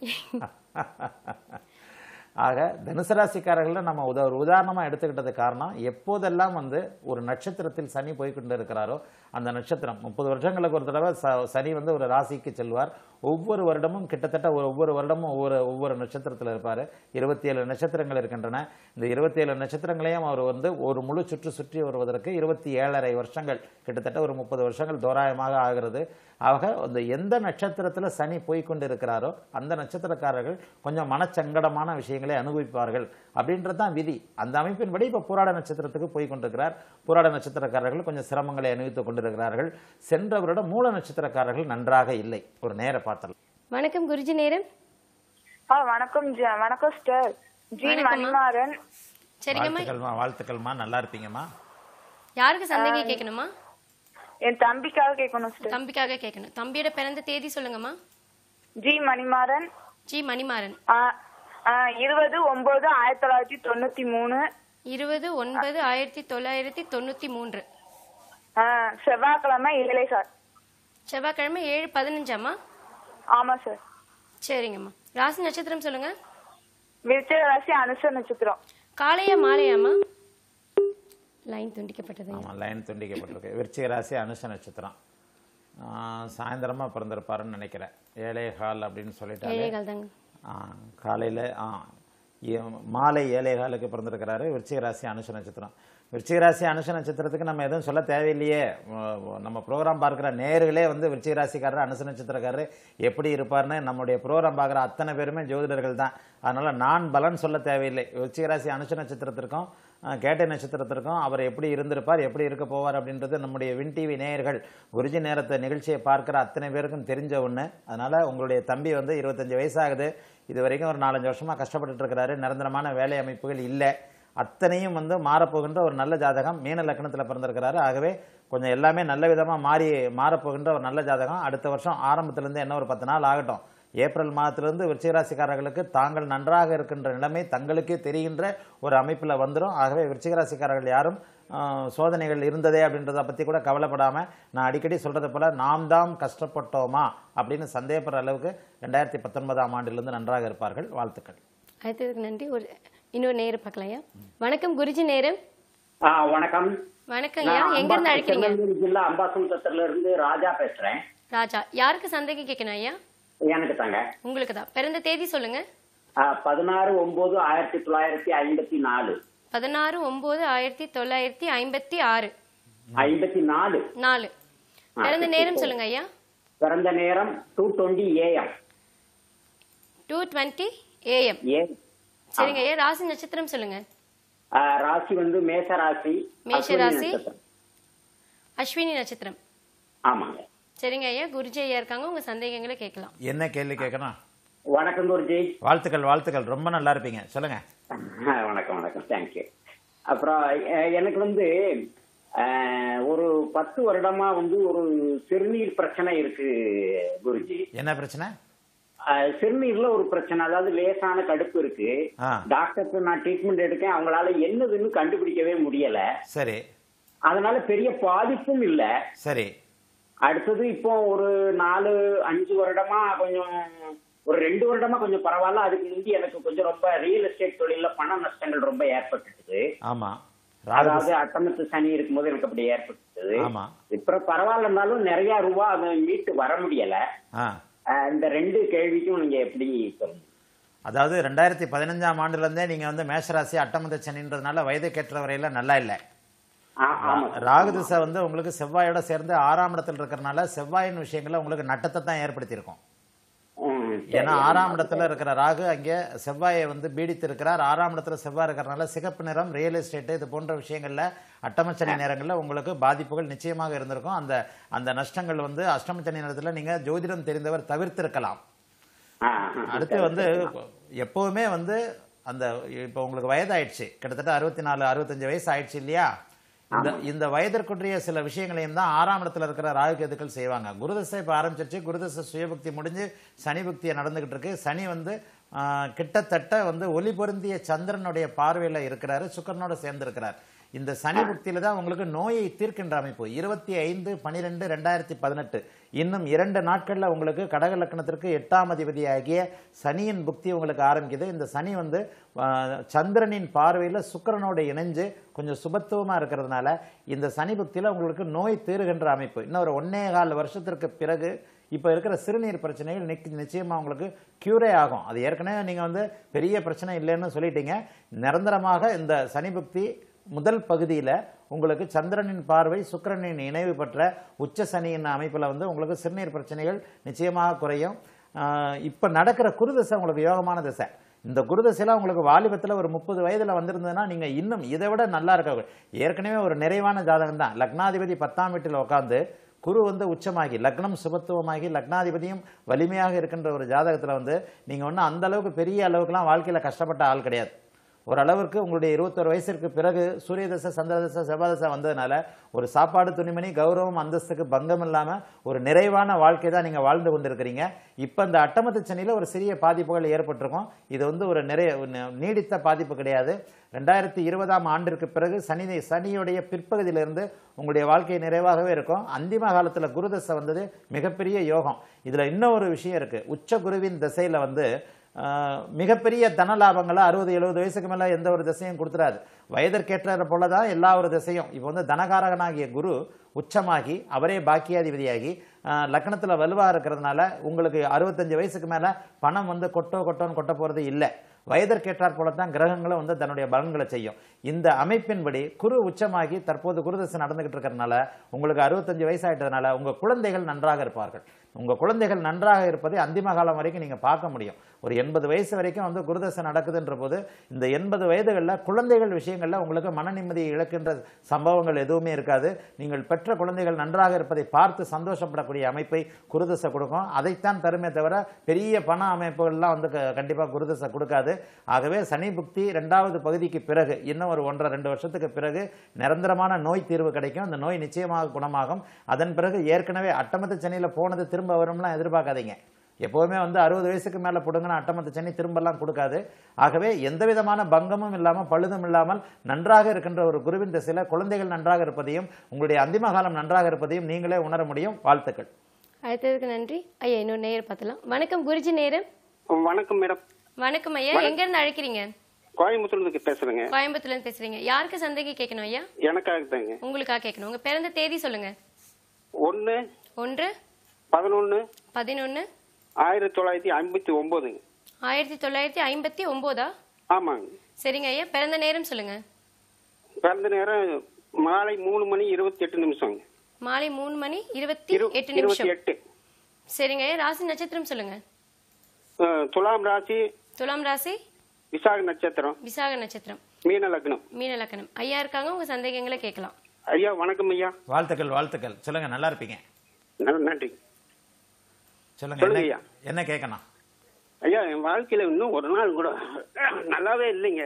ஆக தனுசு ராசிக்காரர்களை நம்ம உத ஒரு உதாரணமாக எடுத்துக்கிட்டது காரணம் எப்போதெல்லாம் வந்து ஒரு நட்சத்திரத்தில் சனி போய்க்கொண்டு இருக்கிறாரோ அந்த நட்சத்திரம் முப்பது வருஷங்களுக்கு ஒரு தடவை ச- சனி வந்து ஒரு ராசிக்கு செல்வார் ஒவ்வொரு வருடமும் கிட்டத்தட்ட ஒரு ஒவ்வொரு வருடமும் ஒவ்வொரு ஒவ்வொரு நட்சத்திரத்தில் இருப்பார் இருபத்தி ஏழு நட்சத்திரங்கள் இருக்கின்றன இந்த இருபத்தி ஏழு நட்சத்திரங்களையும் அவர் வந்து ஒரு முழு சுற்று சுற்றி வருவதற்கு இருபத்தி ஏழரை வருஷங்கள் கிட்டத்தட்ட ஒரு முப்பது வருஷங்கள் தோராயமாக ஆகிறது ஆக அந்த எந்த நட்சத்திரத்தில் சனி போய்க்கொண்டு இருக்கிறாரோ அந்த நட்சத்திரக்காரர்கள் கொஞ்சம் மனச்சங்கடமான விஷயங்களை அனுபவிப்பார்கள் அப்படின்றது தான் விதி அந்த அமைப்பின்படி இப்போ புராட நட்சத்திரத்துக்கு போய் கொண்டிருக்கிறார் புராட நட்சத்திரக்காரர்கள் கொஞ்சம் சிரமங்களை அனுபவித்துக் கொண்டிருக்கிறார்கள் சென்ற வருடம் மூல நட்சத்திரக்காரர்கள் நன்றாக இல்லை ஒரு நேர பார்த்தல் வணக்கம் குருஜி நேரம் ஆ வணக்கம் ஜ- வணக்கம் சார் ஜி வணக்கம்மா. மணிமாறன் சரிங்கம்மா வாழ்த்துக்கள்மா வாழ்த்துக்கள்மா நல்லா இருப்பீங்கம்மா யாருக்கு சந்தேகம் கேட்கணுமா என் தம்பிக்காக கேட்கணும் சார் தம்பிக்காக கேட்கணும் தம்பியோட பிறந்த தேதி சொல்லுங்கம்மா ஜி மணிமாறன் ஜி மணிமாறன் ஆ, ஆ, இருபது ஒன்பது ஆயிரத்தி தொள்ளாயிரத்தி தொண்ணூத்தி மூணு இருபது ஒன்பது ஆயிரத்தி தொள்ளாயிரத்தி தொண்ணூற்றி மூன்று ஆ, செவ்வாய்க்கிழமை இல்லை சார் செவ்வாய்க்கிழமை ஏழு பதினஞ்சாம்மா ஆமா சார் சரிங்கம்மா ராசி நட்சத்திரம் சொல்லுங்க விருச்சிக ராசி அனுச நட்சத்திரம் காலையா மாலையாம்மா லைன் துண்டிக்கப்பட்டது ஆமாம் லைன் துண்டிக்கப்பட்டிருக்கு விருச்சிக ராசி அனுஷ நட்சத்திரம் சாயந்தரமாக பிறந்திருப்பாருன்னு நினைக்கிறேன் ஏழே கால் அப்படின்னு சொல்லிட்டாலே ஏழைகள் தாங்க ஆ, காலையில ஆ ஏ- மாலை ஏழே காலுக்கு பிறந்திருக்கிறாரு விருச்சிக ராசி அனுஷ நட்சத்திரம் விருச்சிக ராசி அனுஷ நட்சத்திரத்துக்கு நம்ம எதுவும் சொல்ல தேவையில்லையே உ- நம்ம ப்ரோக்ராம் பார்க்குற நேர்களே வந்து விருச்சிக ராசிக்காரர் அனுஷ நட்சத்திரக்காரர் எப்படி இருப்பார்னு நம்முடைய ப்ரோக்ராம் பார்க்குற அத்தனை பேருமே ஜோதிடர்கள் தான் அதனால நான் பலன் சொல்ல தேவையில்லை விருச்சிக ராசி அனுஷ நட்சத்திரத்திற்கும் ஆ, கேட்டை நட்சத்திரத்திற்கும் அவர் எப்படி இருந்திருப்பார் எப்படி இருக்க போவார் அப்படின்றது நம்முடைய வின் டிவி நேயர்கள் குருஜி நேரத்தை நிகழ்ச்சியை பார்க்குற அத்தனை பேருக்கும் தெரிஞ்ச ஒன்று அதனால உங்களுடைய தம்பி வந்து இருபத்தஞ்சு வயசாகுது இது வரைக்கும் ஒரு நாலஞ்சு வருஷமா கஷ்டப்பட்டுட்டு இருக்கிறாரு நிரந்தரமான வேலை அமைப்புகள் இல்லை அத்தனையும் வந்து மாறப்போகின்ற ஒரு நல்ல ஜாதகம் மீன லக்னத்தில் பிறந்திருக்கிறாரு ஆகவே கொஞ்சம் எல்லாமே நல்ல விதமாக மாறி மாறப்போகின்ற ஒரு நல்ல ஜாதகம் அடுத்த வருஷம் ஆரம்பத்திலேருந்து என்ன ஒரு பத்து நாள் ஆகட்டும் ஏப்ரல் மாதத்திலிருந்து விருச்சிகராசிக்காரர்களுக்கு தாங்கள் நன்றாக இருக்கின்ற நிலைமை தங்களுக்கே தெரிகின்ற ஒரு அமைப்பில் வந்துடும் ஆகவே விருச்சிகராசிக்காரர்கள் யாரும் ஆஹ், சோதனைகள் இருந்ததே அப்படின்றத பற்றி கூட கவலைப்படாமல் நான் அடிக்கடி சொல்கிறது போல் நாம் தாம் கஷ்டப்பட்டோமா அப்படின்னு சந்தேகப்படுற அளவுக்கு ரெண்டாயிரத்தி பத்தொன்பதாம் ஆண்டிலிருந்து நன்றாக இருப்பார்கள் வாழ்த்துக்கள் அடுத்ததுக்கு நன்றி ஒரு இன்னொரு நேரம் பார்க்கலாம்யா வணக்கம் குருஜி நேரம் ஆ வணக்கம் வணக்கங்கய்யா நான் எங்க இருந்து அம்பா- அழைக்கிறீங்க திருநெல்வேலி ஜில்லா அம்பாசமுத்திரத்துல இருந்து ராஜா பேசுறேன் ராஜா யாருக்கு சந்தேகம் கேட்கணும் ஐயா எனக்கு தாங்க உங்களுக்கு தான் பிறந்த தேதி சொல்லுங்க ஆ, பதினாறு ஒன்பது ஆயிரத்தி தொள்ளாயிரத்தி ஐம்பத்தி நாலு பதினாறு ஒன்பது ஆயிரத்தி தொள்ளாயிரத்தி ஐம்பத்தி ஆறு ஐம்பத்தி நாலு நாலு ஆ, பிறந்த சரி, நேரம் சரி. சொல்லுங்க ஐயா பிறந்த நேரம் two twenty AM two twenty AM ஏ சரிங்க ஐயா ராசி நட்சத்திரம் சொல்லுங்க ஆ, ராசி வந்து மேஷ ராசி மேஷ அஸ்வினி ராசி. நட்சத்திரம். அஸ்வினி நட்சத்திரம் ஆமாங்க சரிங்க ஐயா குருஜி ஐயா இருக்காங்க உங்க சந்தேகங்களை கேட்கலாம் என்ன கேள்வி கேட்கணும் வணக்கம் குருஜி வாழ்த்துக்கள் வாழ்த்துக்கள் ரொம்ப நல்லா இருப்பீங்க சொல்லுங்க ஆ, வணக்கம் வணக்கம் தேங்க்யூ அப்புறம் எ- எனக்கு வந்து ஆ, ஒரு பத்து வருடமா வந்து ஒரு சிறுநீர் பிரச்சனை இருக்கு குருஜி என்ன பிரச்சனை அஹ் சிறுநீர்ல ஒரு பிரச்சனை அதாவது லேசான கடுப்பு இருக்கு ஆ டாக்டருக்கு நான் ட்ரீட்மெண்ட் எடுக்கேன் அவங்களால என்னதுன்னு கண்டுபிடிக்கவே முடியல சரி அதனால பெரிய பாதிப்பும் இல்ல சரி அடுத்தது இப்போ ஒரு நாலு அஞ்சு வருடமா கொஞ்சம் ஒரு ரெண்டு வருடமா கொஞ்சம் பரவாயில்ல அதுக்கு முந்தி எனக்கு கொஞ்சம் ரொம்ப ரியல் எஸ்டேட் தொழில பண நஷ்டங்கள் ரொம்ப ஏற்பட்டுச்சு ஆமா அதாவது அட்டமத்து சனி இருக்கும்போது எனக்கு அப்படி ஏற்பட்டுச்சு ஆமா இப்ப பரவாயில்லனாலும் நிறைய ரூபா அதை மீட்டு வர முடியல ஆ அஹ் இந்த ரெண்டு கேள்விக்கும் நீங்க எப்படி சொல்லுங்க அதாவது ரெண்டாயிரத்தி பதினஞ்சாம் ஆண்டுலேருந்தே நீங்கள் வந்து மேஷராசி அட்டமத சனின்றதுனால வயதுக்கேற்ற வரையில நல்லா இல்லை ஆ- ஆமா ராகு திசை வந்து உங்களுக்கு செவ்வாயோட சேர்ந்து ஆறாம் இடத்துல இருக்கிறனால செவ்வாயின் விஷயங்கள்ல உங்களுக்கு நட்டத்தை தான் ஏற்படுத்தியிருக்கும் ம். ஏன்னா ஆறாம் இடத்துல இருக்கிற ராகு அங்கே செவ்வாயை வந்து பீடித்து இருக்கிறார் ஆறாம் இடத்துல செவ்வாய் இருக்கிறனால சிகப்பு நிறம் ரியல் எஸ்டேட் இது போன்ற விஷயங்கள்ல அட்டமச்சனி நேரங்கள்ல உங்களுக்கு பாதிப்புகள் நிச்சயமாக இருந்திருக்கும் அந்த அந்த நஷ்டங்கள் வந்து அஷ்டமச்சனி நேரத்துல நீங்க ஜோதிடம் தெரிந்தவர் தவிர்த்திருக்கலாம் அடுத்து வந்து எப்பவுமே வந்து அந்த இப்போ உங்களுக்கு வயதாயிடுச்சு கிட்டத்தட்ட அறுபத்தி நாலு அறுபத்தஞ்சு வயசு ஆயிடுச்சு இல்லையா இந்த இந்த வயதிற்குரிய சில விஷயங்களையும் தான் ஆறாம் இடத்துல இருக்கிற ராகு கேதுக்கள் செய்வாங்க குருதசை இப்போ ஆரம்பிச்சிருச்சு குருதசை சுயபக்தி முடிஞ்சு சனி பக்தியை நடந்துகிட்டு இருக்கு சனி வந்து ஆ, கிட்டத்தட்ட வந்து ஒளி பொருந்திய சந்திரனுடைய பார்வையில இருக்கிறாரு சுக்கரனோட சேர்ந்திருக்கிறார் இந்த சனி புக்தியில தான் உங்களுக்கு நோயை தீர்க்கின்ற அமைப்பு இருபத்தி ஐந்து பனிரெண்டு ரெண்டாயிரத்தி பதினெட்டு இன்னும் இரண்டு நாட்கள்ல உங்களுக்கு கடக லக்னத்திற்கு எட்டாம் அதிபதியாகிய சனியின் புக்தி உங்களுக்கு ஆரம்பிக்குது இந்த சனி வந்து ஆ, சந்திரனின் பார்வையில சுக்கிரனோட இணைஞ்சு கொஞ்சம் சுபத்துவமா இருக்கிறதுனால இந்த சனி புக்தியில உங்களுக்கு நோய் தீருகின்ற அமைப்பு இன்னும் ஒரு ஒன்னே கால் வருஷத்திற்கு பிறகு இப்போ இருக்கிற சிறுநீர் பிரச்சனைகள் நிக்க- நிச்சயமா உங்களுக்கு கியூரே ஆகும் அது ஏற்கனவே நீங்க வந்து பெரிய பிரச்சனை இல்லைன்னு சொல்லிட்டீங்க நிரந்தரமாக இந்த சனி புக்தி முதல் பகுதியில உங்களுக்கு சந்திரனின் பார்வை சுக்கிரனின் இணைவு பெற்ற உச்ச சனியின் அமைப்புல வந்து உங்களுக்கு சிறுநீர் பிரச்சனைகள் நிச்சயமாக குறையும் ஆஹ் இப்ப நடக்கிற குருதசை உங்களுக்கு யோகமான திசை இந்த குருதசையில உங்களுக்கு வாலிபத்துல ஒரு முப்பது வயதுல வந்திருந்ததுன்னா நீங்க இன்னும் இதை விட நல்லா இருக்க ஏற்கனவே ஒரு நிறைவான ஜாதகம் தான் லக்னாதிபதி பத்தாம் வீட்டில் உட்காந்து குரு வந்து உச்சமாகி லக்னம் சுபத்துவமாகி லக்னாதிபதியும் வலிமையாக இருக்கின்ற ஒரு ஜாதகத்துல வந்து நீங்க ஒன்றும் அந்த அளவுக்கு பெரிய அளவுக்குலாம் வாழ்க்கையில கஷ்டப்பட்ட ஆள் கிடையாது ஓரளவிற்கு உங்களுடைய இருபத்தொரு வயசிற்கு பிறகு சூரிய தசை சந்திர தசை செவ்வாய் தசை வந்ததுனால ஒரு சாப்பாடு துணிமணி கௌரவம் அந்தஸ்துக்கு பங்கம் இல்லாம ஒரு நிறைவான வாழ்க்கை தான் நீங்க வாழ்ந்து கொண்டிருக்கிறீங்க இப்ப இந்த அட்டமத்து சனியில ஒரு சிறிய பாதிப்புகள் ஏற்பட்டிருக்கும் இது வந்து ஒரு நிறைய ஒரு நீடித்த பாதிப்பு கிடையாது ரெண்டாயிரத்தி இருபதாம் ஆண்டிற்கு பிறகு சனி சனியுடைய பிற்பகுதியிலிருந்து உங்களுடைய வாழ்க்கை நிறைவாகவே இருக்கும் அந்திம காலத்துல குருதசை வந்தது மிகப்பெரிய யோகம் இதுல இன்னும் ஒரு விஷயம் இருக்கு உச்ச குருவின் திசையில வந்து ஆஹ், மிகப்பெரிய தன லாபங்களை அறுபது எழுபது வயசுக்கு மேல எந்த ஒரு திசையும் கொடுத்துறாது வயதிற்கேற்ற போல தான் எல்லா ஒரு திசையும் இப்போ வந்து தனகாரகனாகிய குரு உச்சமாகி அவரே பாக்கியாதிபதியாகி ஆஹ், லக்னத்துல வலுவா இருக்கிறதுனால உங்களுக்கு அறுபத்தஞ்சு வயசுக்கு மேல பணம் வந்து கொட்டோ கொட்டோன்னு கொட்ட போறது இல்லை வயதிற்கேற்றாற் போல தான் கிரகங்களும் வந்து தன்னுடைய பலன்களை செய்யும் இந்த அமைப்பின்படி குரு உச்சமாகி தற்போது குருதசை நடந்துகிட்டு இருக்கிறதுனால உங்களுக்கு அறுபத்தஞ்சு வயசாயிட்டதுனால உங்க குழந்தைகள் நன்றாக இருப்பார்கள் உங்க குழந்தைகள் நன்றாக இருப்பதை அந்திம காலம் வரைக்கும் நீங்க பார்க்க முடியும் ஒரு எண்பது வயசு வரைக்கும் வந்து குருதசை நடக்குதுன்ற போது இந்த எண்பது வயதுகளில் குழந்தைகள் விஷயங்கள்ல உங்களுக்கு மன நிம்மதியை இழக்கின்ற சம்பவங்கள் எதுவுமே இருக்காது நீங்கள் பெற்ற குழந்தைகள் நன்றாக இருப்பதை பார்த்து சந்தோஷப்படக்கூடிய அமைப்பை குருதசை கொடுக்கும் அதைத்தான் தருமே தவிர பெரிய பண அமைப்புகள்லாம் வந்து க- கண்டிப்பா குருதசை கொடுக்காது ஆகவே சனி புக்தி ரெண்டாவது பகுதிக்கு பிறகு இன்னும் ஒரு ஒன்றரை ரெண்டு வருஷத்துக்கு பிறகு நிரந்தரமான நோய் தீர்வு கிடைக்கும் அந்த நோய் நிச்சயமாக குணமாகும் அதன் பிறகு ஏற்கனவே அட்டமத்து சனியில போனது திரும்ப வரும்லாம் எதிர்பார்க்காதீங்க எப்போவுமே வந்து அறுபது வயசுக்கு மேல புடுங்கின அட்டமத்து சனி திரும்பலாம் கொடுக்காது ஆகவே எந்த விதமான பங்கமும் இல்லாமல் பழுதும் இல்லாமல் நன்றாக இருக்கின்ற ஒரு குருவின் திசையில குழந்தைகள் நன்றாக இருப்பதையும் உங்களுடைய அந்திம காலம் நன்றாக இருப்பதையும் நீங்களே உணர முடியும் வாழ்த்துக்கள் அடுத்ததுக்கு நன்றி ஐயா இன்னொரு நேரம் பார்த்தலாம் வணக்கம் குருஜி நேரம் வணக்கம் மேடம் வணக்கம் ஐயா எங்க இருந்து அழைக்கிறீங்க கோயம்புத்தூர்ல பேசுறேங்க கோயம்புத்தூர்ல இருந்து பேசுறீங்க யாருக்கு சந்தேகம் கேட்கணும் ஐயா எனக்காக தாங்க உங்களுக்காக கேட்கணும் உங்க பிறந்த தேதி சொல்லுங்க ஒன்னு ஒன்று பதினொன்னு பதினொன்னு ஆயிரத்தி தொள்ளாயிரத்தி ஐம்பத்தி ஒன்பதுங்க ஆயிரத்தி தொள்ளாயிரத்தி ஐம்பத்தி ஒன்பதா ஆமாங்க சரிங்க ஐயா பிறந்த நேரம் சொல்லுங்க பிறந்த நேரம் மாலை மூணு மணி இருபத்தி எட்டு நிமிஷங்க மாலை மூணு மணி இருபத்தி இரு- எட்டு இருபத்தி நிமிஷம் எட்டு சரிங்க ஐயா ராசி நட்சத்திரம் சொல்லுங்க அஹ், துலாம் ராசி துலாம் ராசி விசாக நட்சத்திரம் விசாக நட்சத்திரம் மீன லக்னம் மீன லக்கணம் ஐயா இருக்காங்க உங்க சந்தேகங்களை கேட்கலாம் ஐயா வணக்கம் ஐயா வாழ்த்துக்கள் வாழ்த்துக்கள் சொல்லுங்க நல்லா இருப்பீங்க ந- நன்றி சொல்லுங்க சொல்லுங்க என்ன- ஐயா. என்ன கேட்கணும் ஐயா என் வாழ்க்கையில இன்னும் ஒரு நாள் கூட நல்லாவே இல்லைங்க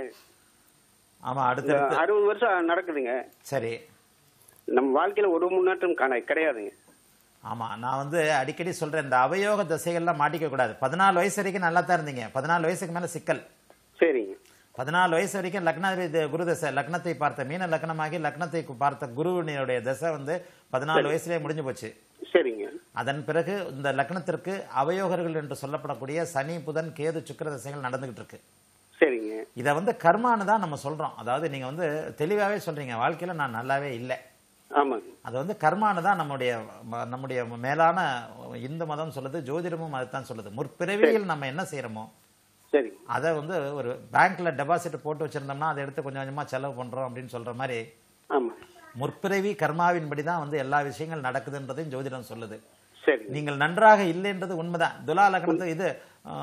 ஆமா இந்த அடுத்து அறுபது வருஷம் நடக்குதுங்க சரி நம்ம வாழ்க்கையில ஒரு முன்னேற்றம் காண கிடையாதுங்க ஆமா நான் வந்து அடிக்கடி சொல்றேன் இந்த அவயோக திசைகள்லாம் மாட்டிக்க கூடாது பதினாலு வயசு வரைக்கும் நல்லா தான் இருந்தீங்க பதினாலு வயசுக்கு மேல சிக்கல் சரிங்க பதினாலு வயசு வரைக்கும் லக்னாதிபதி குரு தசை லக்னத்தை பார்த்த மீன லக்னமாகி லக்னத்தை பார்த்த குருவினுடைய தசை வந்து பதினாலு வயசுலயே முடிஞ்சு போச்சு சரிங்க அதன் பிறகு இந்த லக்னத்திற்கு அவயோகர்கள் என்று சொல்லப்படக்கூடிய சனி புதன் கேது சுக்கிர தசைகள் நடந்துகிட்டு இருக்கு சரிங்க இதை வந்து கர்மான்னு தான் நம்ம சொல்றோம் அதாவது நீங்க வந்து தெளிவாவே சொல்றீங்க வாழ்க்கையில நான் நல்லாவே இல்லை ஆமாங்க அது வந்து கர்மான்னு தான் நம்முடைய ம- நம்முடைய மேலான இந்து மதம் சொல்லுது ஜோதிடமும் அதுதான் சொல்லுது முற்பிறவியில் நம்ம என்ன செய்யறோமோ சரி அதை வந்து ஒரு பேங்க்ல டெபாசிட் போட்டு வச்சிருந்தோம்னா அதை எடுத்து கொஞ்சம் கொஞ்சமா செலவு பண்றோம் அப்படின்னு சொல்ற மாதிரி ஆமா முற்பிறவி கர்மாவின்படி தான் வந்து எல்லா விஷயங்கள் நடக்குதுன்றதையும் ஜோதிடம் சொல்லுது சரி நீங்கள் நன்றாக இல்லைன்றது உண்மைதான் துலா லக்னத்துக்கு இது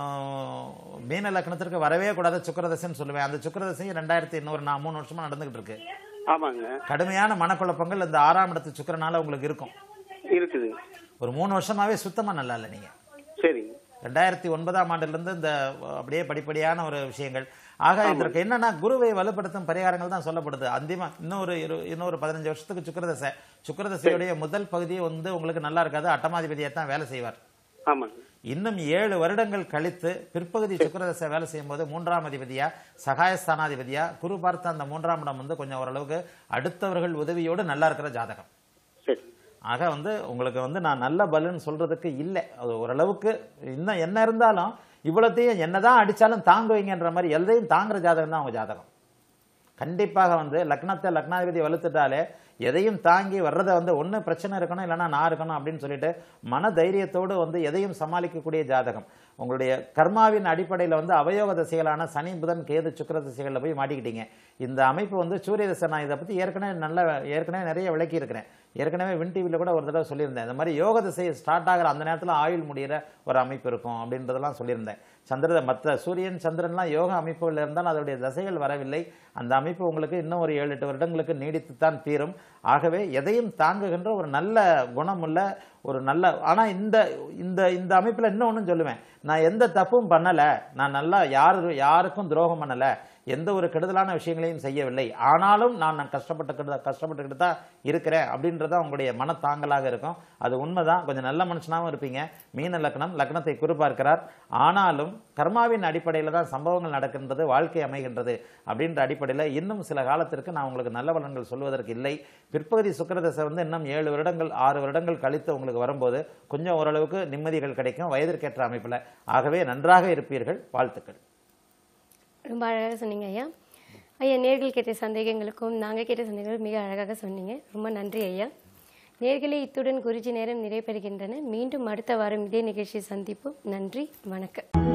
ஆஹ், மீன லக்னத்திற்கு வரவே கூடாத சுக்கரதசைன்னு சொல்லுவேன் அந்த சுக்கரதசை ரெண்டாயிரத்தி இன்னொரு நான் மூணு வருஷமா நடந்துகிட்டு இருக்கு ஆமாங்க கடுமையான மனக்குழப்பங்கள் இந்த ஆறாம் இடத்து சுக்கரனால உங்களுக்கு இருக்கும் இருக்குது ஒரு மூணு வருஷமாவே சுத்தமா நல்லா இல்லை நீங்க சரிங்க ரெண்டாயிரத்தி ஒன்பதாம் ஆண்டிலிருந்து இந்த அப்படியே படிப்படியான ஒரு விஷயங்கள் ஆக இதற்கு என்னன்னா குருவை வலுப்படுத்தும் பரிகாரங்கள் தான் சொல்லப்படுது அந்திமா இன்னொரு இரு இன்னொரு பதினஞ்சு வருஷத்துக்கு சுக்கிரதசை சுக்கிரதசையுடைய முதல் பகுதி வந்து உங்களுக்கு நல்லா இருக்காது அட்டமாதிபதியை தான் வேலை செய்வார் ஆமாங்க இன்னும் ஏழு வருடங்கள் கழித்து பிற்பகுதி சுக்கிரதசை வேலை செய்யும் போது மூன்றாம் அதிபதியா சகாயஸ்தானாதிபதியா குரு பார்த்த அந்த மூன்றாம் இடம் வந்து கொஞ்சம் ஓரளவுக்கு அடுத்தவர்கள் உதவியோடு நல்லா இருக்கிற ஜாதகம் சரி ஆக வந்து உங்களுக்கு வந்து நான் நல்ல பலன் சொல்றதுக்கு இல்லை அது ஓரளவுக்கு இன்னும் என்ன இருந்தாலும் இவ்வளோத்தையும் என்னதான் அடிச்சாலும் தாங்குவீங்கன்ற மாதிரி எதையும் தாங்குற ஜாதகம் தான் அவங்க ஜாதகம் கண்டிப்பாக வந்து லக்னத்தை லக்னாதிபதி வலுத்துட்டாலே எதையும் தாங்கி வர்றதை வந்து ஒண்ணு பிரச்சனை இருக்கணும் இல்லைன்னா நான் இருக்கணும் அப்படின்னு சொல்லிட்டு மன தைரியத்தோடு வந்து எதையும் சமாளிக்கக்கூடிய ஜாதகம் உங்களுடைய கர்மாவின் அடிப்படையில் வந்து அவயோக தசைகளான சனி புதன் கேது சுக்கிர தசைகளில் போய் மாட்டிக்கிட்டீங்க இந்த அமைப்பு வந்து சூரிய தசை நான் இதை பற்றி ஏற்கனவே நல்ல ஏற்கனவே நிறைய விளக்கி இருக்கிறேன் ஏற்கனவே வின் டிவியில் கூட ஒரு தடவை சொல்லியிருந்தேன் இந்த மாதிரி யோக திசை ஸ்டார்ட் ஆகிற அந்த நேரத்தில் ஆயுள் முடிகிற ஒரு அமைப்பு இருக்கும் அப்படின்றதெல்லாம் சொல்லியிருந்தேன் சந்திர மற்ற சூரியன் சந்திரன்லாம் யோக அமைப்புகள் இருந்தால் அதோடைய தசைகள் வரவில்லை அந்த அமைப்பு உங்களுக்கு இன்னும் ஒரு ஏழு எட்டு வருடங்களுக்கு நீடித்துத்தான் தீரும் ஆகவே எதையும் தாங்குகின்ற ஒரு நல்ல குணமுள்ள ஒரு நல்ல ஆனால் இந்த இந்த இந்த அமைப்பில் இன்னொன்றும் சொல்லுவேன் நான் எந்த தப்பும் பண்ணலை நான் நல்லா யாரு யாருக்கும் துரோகம் பண்ணலை எந்த ஒரு கெடுதலான விஷயங்களையும் செய்யவில்லை ஆனாலும் நான் நான் கஷ்டப்பட்டு கஷ்டப்பட்டுக்கிட்டு தான் இருக்கிறேன் அப்படின்றத உங்களுடைய மனத்தாங்கலாக இருக்கும் அது உண்மைதான் கொஞ்சம் நல்ல மனுஷனாகவும் இருப்பீங்க மீன லக்னம் லக்னத்தை குறிப்பார்க்கிறார் ஆனாலும் கர்மாவின் அடிப்படையில் தான் சம்பவங்கள் நடக்கின்றது வாழ்க்கை அமைகின்றது அப்படின்ற அடிப்படையில் இன்னும் சில காலத்திற்கு நான் உங்களுக்கு நல்ல பலன்கள் சொல்வதற்கு இல்லை பிற்பகுதி சுக்கிரதசை வந்து இன்னும் ஏழு வருடங்கள் ஆறு வருடங்கள் கழித்து உங்களுக்கு வரும்போது கொஞ்சம் ஓரளவுக்கு நிம்மதிகள் கிடைக்கும் வயதிற்கேற்ற அமைப்பில் ஆகவே நன்றாக இருப்பீர்கள் வாழ்த்துக்கள் ரொம்ப அழகாக சொன்னீங்க ஐயா ஐயா நேர்கள் கேட்ட சந்தேகங்களுக்கும் நாங்கள் கேட்ட சந்தேகங்களும் மிக அழகாக சொன்னீங்க ரொம்ப நன்றி ஐயா நேர்களே இத்துடன் குறிச்சி நேரம் நிறைவு பெறுகின்றன மீண்டும் அடுத்த வாரம் இதே நிகழ்ச்சியை சந்திப்போம் நன்றி வணக்கம்